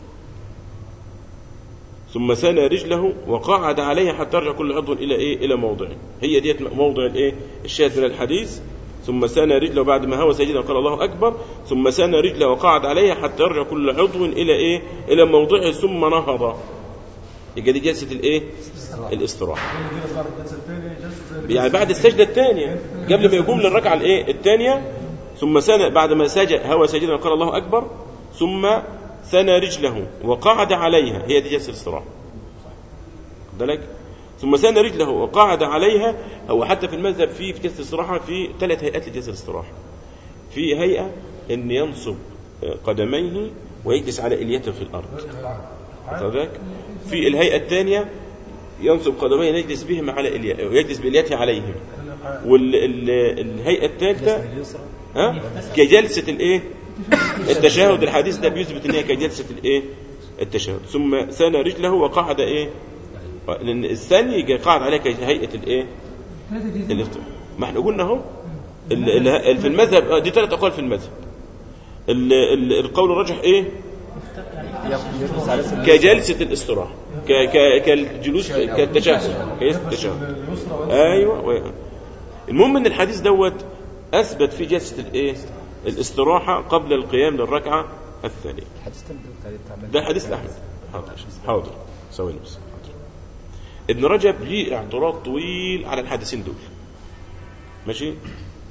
ثم سنى رجله وقعد عليها حتى يرجع كل عضو الى ايه الى موضعه هي ديت موضع الايه الشاهد من الحديث ثم سنى رجله بعد ما هوى سيدنا وقال الله اكبر ثم سنى رجله وقعد عليها حتى يرجع كل عضو الى ايه الى موضعه ثم نهض يبقى دي جلسه الايه الاستراحه
هي دي صارت الجلسه الثانيه جلسه
يعني بعد السجدة الثانية قبل ما يقوم للركعة الايه الثانية ثم سنى بعد ما سجد هوى ساجدا وقال الله أكبر ثم ثنى رجله وقعد عليها هي دي جلسة الاستراحة خد بالك ثم ثنى رجله وقعد عليها أو حتى في المذهب في في جلسة الاستراحة في ثلاث هيئات لجلسة الاستراحة في هيئة أن ينصب قدميه ويجلس على إليته في الأرض واخد بالك في الهيئة الثانية ينصب قدميه يجلس بهم على إلياته ويجلس بإليته عليهم والهيئة الثالثة ها كجلسة الايه التشهد الحديث ده بيثبت ان هي كجلسة الايه التشهد ثم ثنى رجله وقعد ايه لان الثاني يجي قاعد عليه كهيئة الايه
ثلاثة دي
الافتراء ما احنا قلنا اهو ال- ال- في المذهب آه، دي ثلاث اقوال في المذهب ال- ال- القول الراجح ايه
يجلس على سبيل
كجلسة الاستراحة ك ك كالجلوس كالتشهد كجلسة التشهد
اليسرى واليسرى.
ايوه و... المهم ان الحديث دوت اثبت في جلسه الايه الاستراحه قبل القيام للركعه الثانيه
الحديث ده بتاع-
ده حديث احمد حاضر حاضر ثواني بس حاضر. ابن رجب ليه اعتراض طويل على الحديثين دول ماشي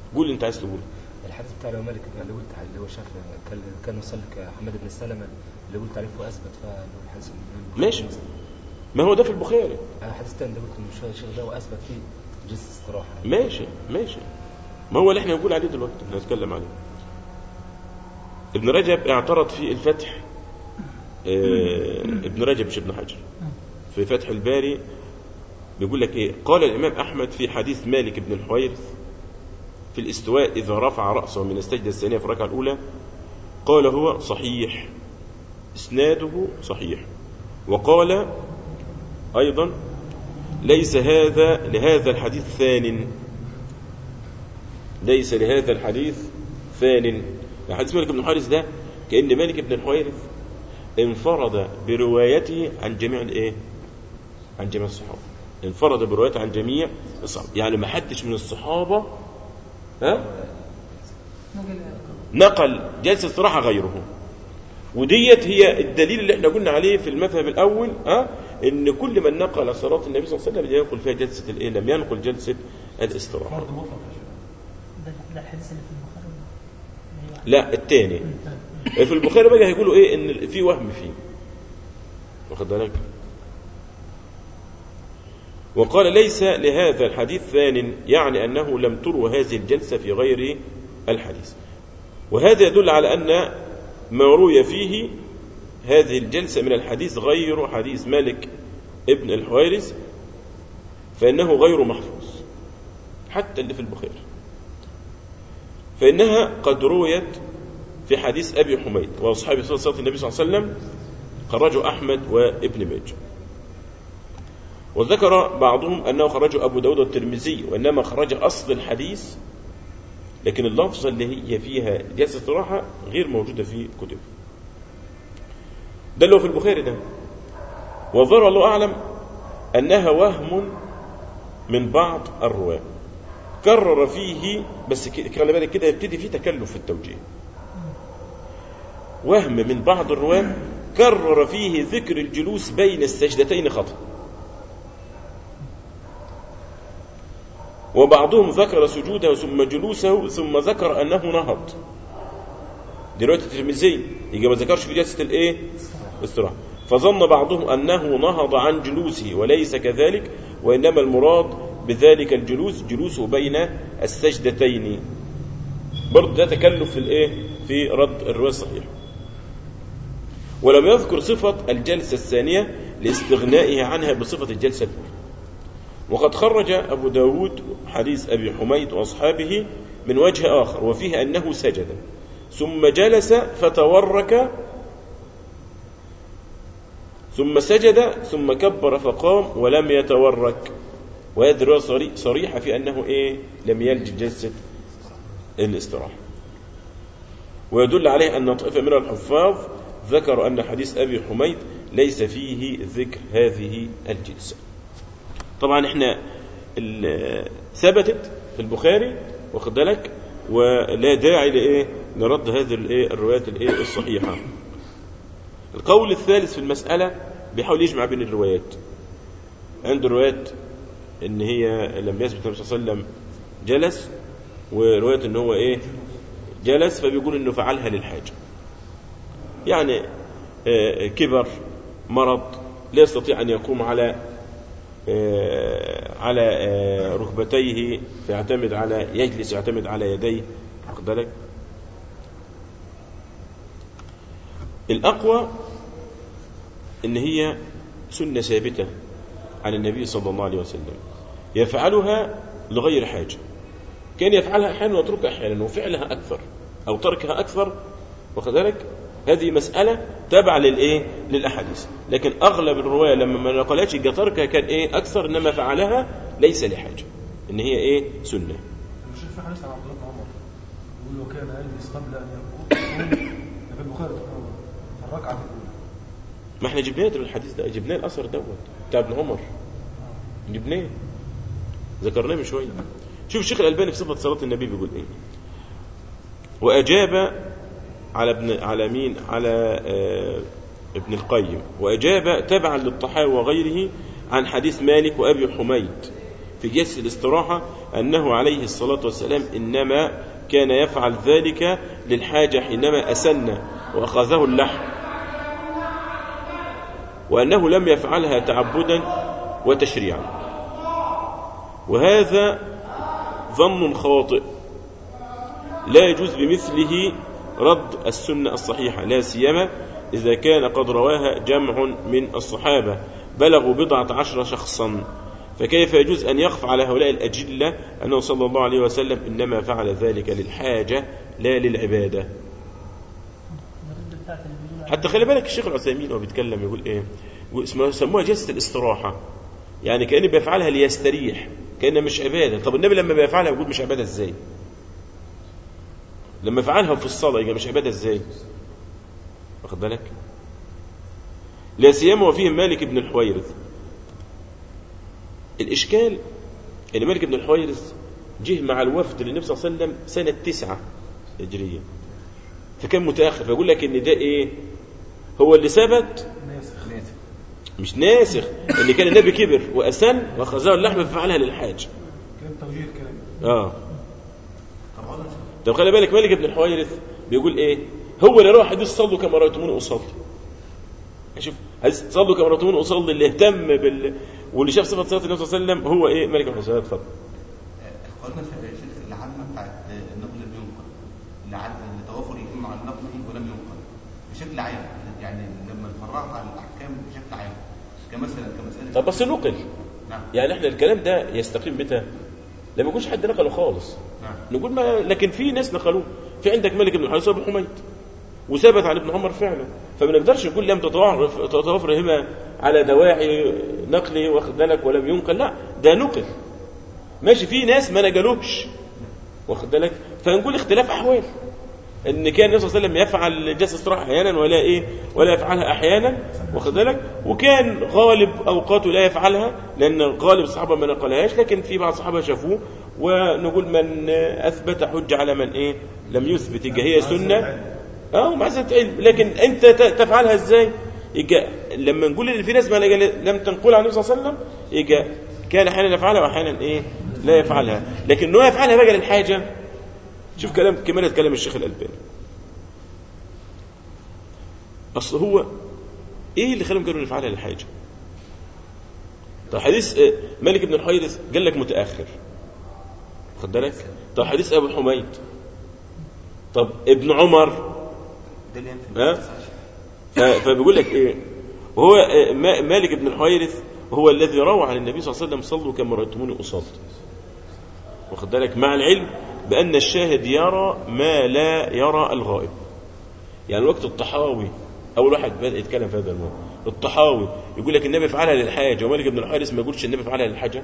قول اللي انت عايز تقوله
الحديث بتاع الإمام مالك اللي قلت عليه اللي هو شاف كان كان وصل لك حماد بن سلمة اللي قلت عليه وأثبت فاللي هو الحديث اللي-
ماشي ما هو ده في البخاري
أنا الحديث التاني ده قلت إن الشيخ ده وأثبت فيه جلسة استراحة
ماشي ماشي ما هو اللي احنا نقول عليه دلوقتي احنا نتكلم عليه ابن رجب اعترض في الفتح اه ابن رجب مش ابن حجر في فتح الباري بيقول لك ايه قال الامام احمد في حديث مالك بن الحويرث في الاستواء اذا رفع راسه من السجده الثانيه في الركعه الاولى قال هو صحيح اسناده صحيح وقال ايضا ليس هذا لهذا الحديث ثان ليس لهذا الحديث ثان حديث مالك بن الحويرث ده كأن مالك بن الحويرث انفرد بروايته عن جميع الايه عن جميع الصحابة انفرد بروايته عن جميع الصحابة يعني ما حدش من الصحابة ها
نقل
نقل جلسة استراحة غيره وديت هي الدليل اللي احنا قلنا عليه في المذهب الاول ها ان كل من نقل صلاة النبي صلى الله عليه وسلم ينقل فيها جلسة الايه لم ينقل جلسة الاستراحة
فرض مطلق يا شيخ
ده ده الحديث اللي في البخاري اللي هي
لا الثاني
انت-
في البخاري بقى هيقولوا ايه ان في وهم فيه واخد بالك وقال ليس لهذا الحديث ثان يعني انه لم تروى هذه الجلسه في غير الحديث وهذا يدل على ان ما روي فيه هذه الجلسه من الحديث غير حديث مالك ابن الحويرث فانه غير محفوظ حتى اللي في البخاري فانها قد رويت في حديث أبي حميد وأصحاب صلاة النبي صلى الله عليه وسلم خرجه أحمد وابن ماجه وذكر بعضهم أنه خرجه أبو داود والترمذي وإنما خرج أصل الحديث لكن اللفظة اللي هي فيها جلسة استراحة غير موجودة في كتب ده اللي هو في البخاري ده وظهر الله أعلم أنها وهم من بعض الرواة كرر فيه بس ك- خلي بالك كده يبتدي فيه تكلف في التوجيه وهم من بعض الرواة كرر فيه ذكر الجلوس بين السجدتين خطأ وبعضهم ذكر سجوده ثم جلوسه ثم ذكر أنه نهض دي رواية الترمذي يبقى ما ذكرش في جلسة الايه الاستراحة فظن بعضهم أنه نهض عن جلوسه وليس كذلك وإنما المراد بذلك الجلوس جلوسه بين السجدتين برضه ده تكلف في الايه في رد الرواية الصحيحة ولم يذكر صفة الجلسة الثانية لاستغنائه عنها بصفة الجلسة الأولى وقد خرج أبو داود حديث أبي حميد وأصحابه من وجه آخر وفيه أنه سجد ثم جلس فتورك ثم سجد ثم كبر فقام ولم يتورك وهذه الرواية صري- صريحة في أنه إيه لم يلج جلسة الاستراحة ويدل عليه أن طائفة من الحفاظ ذكروا أن حديث أبي حميد ليس فيه ذكر هذه الجلسة طبعا احنا ال- ثبتت في البخاري واخد بالك ولا داعي لايه لرد هذه الايه الروايات الايه الصحيحه القول الثالث في المساله بيحاول يجمع بين الروايات عنده روايات ان هي لم يثبت النبي صلى الله عليه وسلم جلس وروايه ان هو ايه جلس فبيقول انه فعلها للحاجه يعني آه، كبر مرض لا يستطيع ان يقوم على آه، على آه، ركبتيه فيعتمد على يجلس يعتمد على يديه واخد بالك الأقوى إن هي سنة ثابتة عن النبي صلى الله عليه وسلم يفعلها لغير حاجة كان يفعلها أحيانا ويتركها أحيانا وفعلها أكثر أو تركها أكثر واخد بالك هذه مسألة تابعة للإيه؟ للأحاديث لكن أغلب الرواية لما ما نقلتش يبقى تركها كان إيه أكثر إنما فعلها ليس لحاجة إن هي إيه سنة
مش في حديث عن عبد الله بن عمر يقول وكان يجلس قبل ان يقوم ده في البخاري سبحان الله في الركعه الاولى
ما احنا جبناه ده الحديث ده جبناه الأثر دوت بتاع ابن عمر جبناه ذكرناه من شوية شوف الشيخ الألباني في صفة صلاة النبي بيقول إيه وأجاب على ابن على مين على آه ابن القيم وأجاب تبعا للطحاوي وغيره عن حديث مالك وأبي حميد في جلسة الاستراحة أنه عليه الصلاة والسلام إنما كان يفعل ذلك للحاجة حينما أسن وأخذه اللحم وأنه لم يفعلها تعبدا وتشريعا وهذا ظن خاطئ لا يجوز بمثله رد السنة الصحيحة لا سيما إذا كان قد رواها جمع من الصحابة بلغوا بضعة عشر شخصا فكيف يجوز أن يخفى على هؤلاء الأجلة أنه صلى الله عليه وسلم إنما فعل ذلك للحاجة لا للعبادة
الرد بتاعت اللي بيقولوا عليه
حتى خلي بالك الشيخ العثيمين وهو بيتكلم يقول ايه يقول اسمها سموها جلسه الاستراحه يعني كان بيفعلها ليستريح كانها مش عباده طب النبي لما بيفعلها بيقول مش عباده ازاي لما فعلها في الصلاه يبقى مش عباده ازاي واخد بالك لا سيما وفيه مالك بن الحويرث الاشكال ان مالك بن الحويرث جه مع الوفد للنبي صلى الله عليه وسلم سنه تسعة هجريه فكان متاخر فيقول لك ان ده ايه هو اللي ثبت
ناسخ
مش ناسخ ان كان النبي كبر واسن واخذها اللحم ففعلها للحاج
كلام توجيه الكلام
اه طب خلي بالك مالك بن الحويرث بيقول ايه هو اللي روى حديث صلوا كما رايتموني اصلي شوف حديث صلوا كما رايتموني اصلي اللي اهتم بال واللي شاف صفه صلاه النبي صلى الله عليه وسلم هو ايه مالك بن الحويرث اتفضل
قلنا في شيخ العامة بتاعت النقل لم ينقل لعل لتوافر يتم على نقله ولم ينقل بشكل عام يعني لما نفرعها على الأحكام بشكل عام كمثلا كمسألة
طب بس نقل
نعم
يعني احنا الكلام ده يستقيم متى لما يكونش حد نقله خالص
نعم
نقول ما لكن في ناس نقلوه في عندك مالك بن الحويرث وابن حميد وثبت عن ابن عمر فعلا فما نقدرش نقول لم تتوافر تتوافر هما على دواعي نقله واخد بالك ولم ينقل لا ده نقل ماشي في ناس ما نقلوش واخد بالك فنقول اختلاف احوال ان كان النبي صلى الله عليه وسلم يفعل جلسه استراحه احيانا ولا ايه ولا يفعلها احيانا واخد بالك وكان غالب اوقاته لا يفعلها لان غالب الصحابه ما نقلهاش لكن في بعض الصحابه شافوه ونقول من اثبت حج على من ايه لم يثبت يبقى هي سنه اه معزه علم لكن انت ت- تفعلها ازاي يبقى لما نقول ان في ناس ما نقل- لم تنقل عن النبي صلى الله عليه وسلم يبقى كان احيانا يفعلها واحيانا ايه لا يفعلها لكن انه يفعلها بقى للحاجه شوف كلام كمالة كلام الشيخ الألباني أصل هو إيه اللي خلاهم قالوا نفعلها للحاجة طب حديث آه، مالك بن الحويرث قال لك متأخر خد بالك طب حديث أبو حميد طب ابن عمر
ده اللي ينفي
ها؟ ف- فبيقول لك ايه وهو آه، ما- مالك بن الحويرث هو الذي روى عن النبي صلى الله عليه وسلم صلوا كما رايتموني اصلي واخد بالك مع العلم بان الشاهد يرى ما لا يرى الغائب يعني وقت الطحاوي اول واحد بدا يتكلم في هذا الموضوع الطحاوي يقول لك النبي فعلها للحاجه ومالك بن الحويرث ما يقولش النبي فعلها للحاجه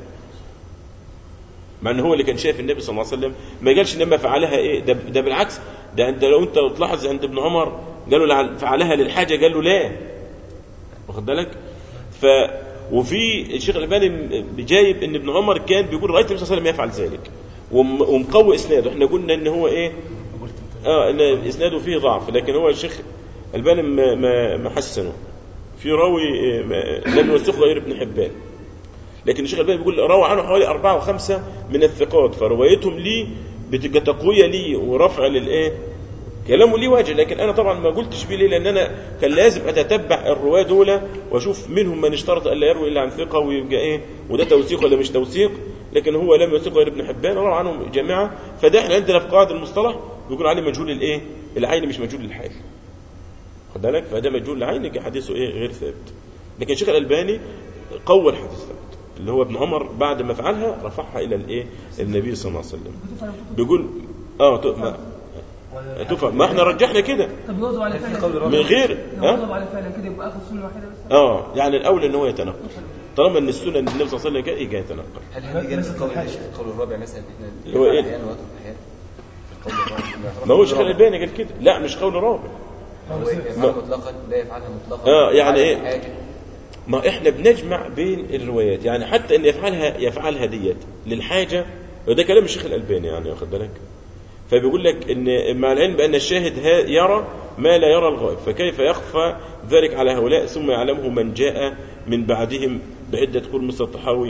مع ان هو اللي كان شايف النبي صلى الله عليه وسلم ما قالش انما فعلها ايه ده, ده بالعكس ده انت لو انت تلاحظ عند ابن عمر قالوا لع- فعلها للحاجه قال له لا واخد بالك ف وفي الشيخ الالباني م- جايب ان ابن عمر كان بيقول رايت النبي صلى الله عليه وسلم يفعل ذلك وم- ومقوي اسناده احنا قلنا ان هو ايه
قلت انت
اه ان اسناده فيه ضعف لكن هو الشيخ الباني ما ما ما حسنه في راوي آه، ما- لم يوثقه غير ابن حبان لكن الشيخ الباني بيقول روى عنه حوالي أربعة وخمسة من الثقات فروايتهم لي بتبقى تقوية لي ورفع للإيه كلامه ليه وجه لكن أنا طبعا ما قلتش بيه ليه لأن أنا كان لازم أتتبع الرواة دول وأشوف منهم من اشترط ألا يروي إلا عن ثقة ويبقى إيه وده توثيق ولا مش توثيق لكن هو لم يوثق غير ابن حبان روى عنهم جماعة فده احنا عندنا في قواعد المصطلح بيقول عليه مجهول الإيه العين مش مجهول الحال خد بالك فده مجهول العين يبقى حديثه إيه غير ثابت لكن الشيخ الألباني قوى الحديث ثابت اللي هو ابن عمر بعد ما فعلها رفعها الى الايه النبي صلى الله عليه وسلم بيقول اه ت- ما تفع ما احنا رجحنا كده
طب يوضب على
في
فعلا
قول
كده.
رابع.
من غير
لو وضب
ها
على فعلا كده يبقى اخد سنه واحده بس
اه يعني الاولى ان هو يتنقل طالما ان السنه ان النبي صلى الله عليه وسلم كان يجي يتنقل
هل هذه جلسة قول القول الرابع مثلا
اللي هو إيه؟
احيانا واترك احيانا القول الرابع
ما هو الشيخ الالباني قال كده لا مش قول رابع
هو يفعلها مطلقا لا يفعلها مطلقا
آه، يعني
على
إيه؟
الحاجة.
ما احنا بنجمع بين الروايات يعني حتى ان يفعلها يفعلها ديت للحاجه وده كلام الشيخ الالباني يعني واخد بالك فبيقول لك ان مع العلم بان الشاهد ها- يرى ما لا يرى الغائب فكيف يخفى ذلك على هؤلاء ثم يعلمه من جاء من بعدهم بعده قول مثل الطحاوي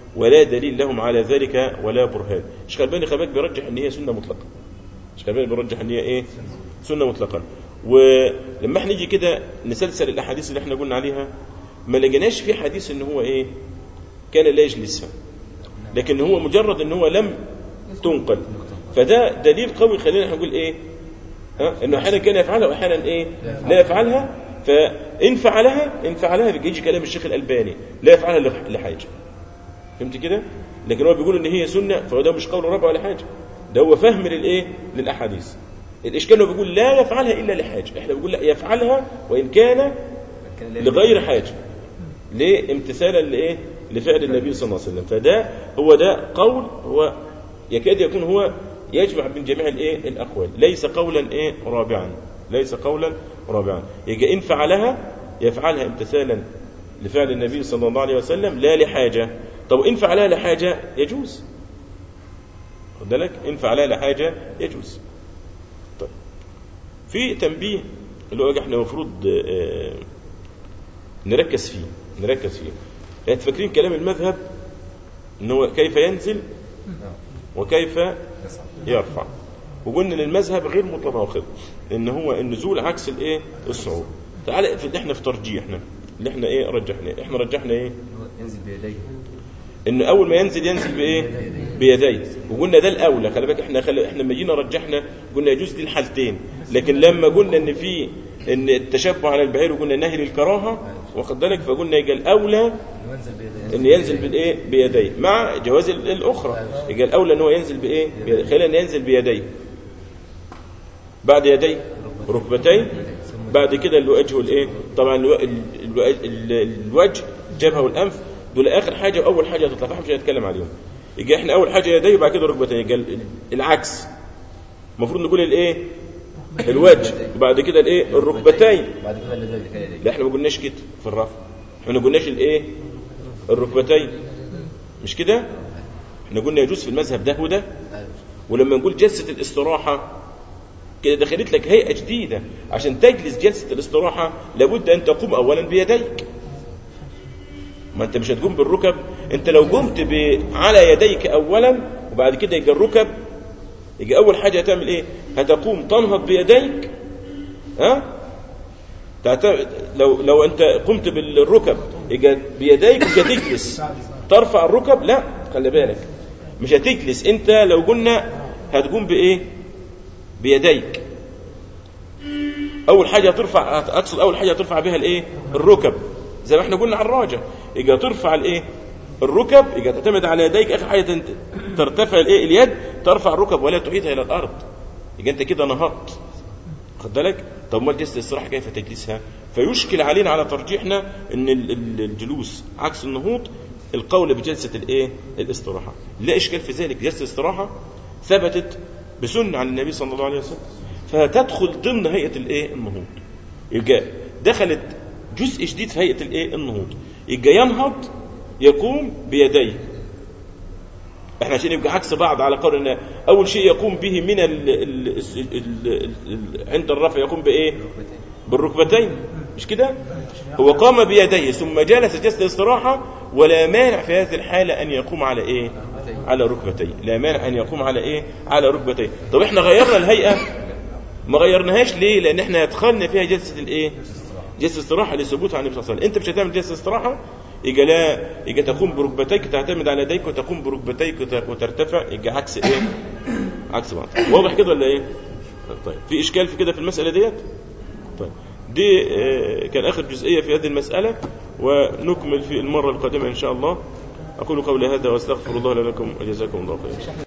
ولا دليل لهم على ذلك ولا برهان الشيخ الباني خلي بالك بيرجح ان هي سنه مطلقه الشيخ الباني بيرجح ان هي ايه سنه مطلقا ولما احنا نيجي كده نسلسل الاحاديث اللي احنا قلنا عليها ما لقيناش في حديث ان هو ايه كان لا يجلسها لكن هو مجرد ان هو لم تنقل فده دليل قوي خلينا احنا نقول ايه ها انه احيانا كان يفعلها واحيانا ايه لا يفعلها فان فعلها ان فعلها بيجي كلام الشيخ الالباني لا يفعلها لح- لحاجه فهمت كده لكن هو بيقول ان هي سنه فهو ده مش قول ربع ولا حاجه ده هو فهم للايه للاحاديث الاشكال انه بيقول لا يفعلها الا لحاجه احنا بنقول لا يفعلها وان كان
كان لا
لغير حاجه ليه امتثالا لايه لفعل النبي صلى الله عليه وسلم فده هو ده قول هو يكاد يكون هو يجمع بين جميع الايه الاقوال ليس قولا ايه رابعا ليس قولا رابعا يجي ان فعلها يفعلها امتثالا لفعل النبي صلى الله عليه وسلم لا لحاجه طب ان فعلها لحاجه يجوز خد بالك ان فعلها لحاجه يجوز طيب في تنبيه اللي هو احنا المفروض آه، نركز فيه نركز فيه يعني فاكرين كلام المذهب ان هو كيف ينزل وكيف
يصعب.
يرفع وقلنا ان المذهب غير متناقض ان هو النزول عكس الايه الصعود تعال في احنا في ترجيحنا اللي احنا ايه رجحنا احنا رجحنا ايه
هو ينزل بيديه
ان اول ما ينزل ينزل بايه بيديه وقلنا ده الاولى خلي بالك احنا خلي احنا لما جينا رجحنا قلنا يجوز دي الحالتين لكن لما قلنا ان في ان التشبع على البعير وقلنا نهي للكراهه واخد بالك فقلنا يبقى الاولى
انه ينزل بيديه
ان ينزل بالايه بيديه مع جواز ال- الاخرى يبقى الاولى ان هو ينزل بايه بيديه. خلينا ان ينزل بيديه بعد يديه ركبتين بعد كده الوجه والايه طبعا الو- ال- الو- ال- الوجه الجبهه والانف دول اخر حاجه واول حاجه هتطلع فاحنا مش هنتكلم عليهم يجي احنا اول حاجه يديه وبعد كده ركبتين يبقى ال- ال- العكس المفروض نقول الايه الوجه وبعد كده الايه الركبتين
بعد كده اللي زي كده يديه
لا احنا ما قلناش كده في الرفع احنا ما قلناش الايه الركبتين مش كده احنا قلنا يجوز في المذهب ده وده ولما نقول جلسه الاستراحه كده دخلت لك هيئه جديده عشان تجلس جلسه الاستراحه لابد ان تقوم اولا بيديك ما انت مش هتقوم بالركب انت لو قمت ب... على يديك اولا وبعد كده يجي الركب يجي اول حاجه هتعمل ايه هتقوم تنهض بيديك ها تعتمد لو لو انت قمت بالركب يجي بيديك مش هتجلس ترفع الركب لا خلي بالك مش هتجلس انت لو قلنا هتقوم بايه بيديك اول حاجه ترفع اقصد اول حاجه ترفع بها الايه الركب زي ما احنا قلنا على الراجع يجي ترفع الايه الركب يجي تعتمد على يديك اخر حاجه تنت- ترتفع الايه اليد ترفع الركب ولا تعيدها الى الارض يبقى انت كده نهضت خد بالك طب ما جلسه الاستراحه كيف تجلسها فيشكل علينا على ترجيحنا ان ال- ال- الجلوس عكس النهوض القول بجلسه الايه الاستراحه لا اشكال في ذلك جلسه الاستراحه ثبتت بسنه عن النبي صلى الله عليه وسلم فتدخل ضمن هيئه الايه النهوض يبقى دخلت جزء جديد في هيئه الايه النهوض يبقى ينهض يقوم بيديه احنا عشان يبقى عكس بعض على قول ان اول شيء يقوم به من ال ال ال ال ال عند الرفع يقوم بايه بالركبتين مش كده هو قام بيديه ثم جلس جلسه الاستراحه ولا مانع في هذه الحاله ان يقوم على ايه على ركبتيه لا مانع ان يقوم على ايه على ركبتيه طب احنا غيرنا الهيئه ما غيرناهاش ليه لان احنا ادخلنا فيها جلسه الايه جلسه استراحه لثبوت عن النبي صلى الله عليه وسلم انت مش هتعمل جلسه استراحه يجي لا يجي تقوم بركبتيك تعتمد على يديك وتقوم بركبتيك وت- وترتفع يجي عكس ايه عكس بعض واضح كده ولا ايه طيب في اشكال في كده في المساله ديت طيب دي آه، كان اخر جزئيه في هذه المساله ونكمل في المره القادمه ان شاء الله اقول قولي هذا واستغفر الله لي ولكم وجزاكم الله خيرا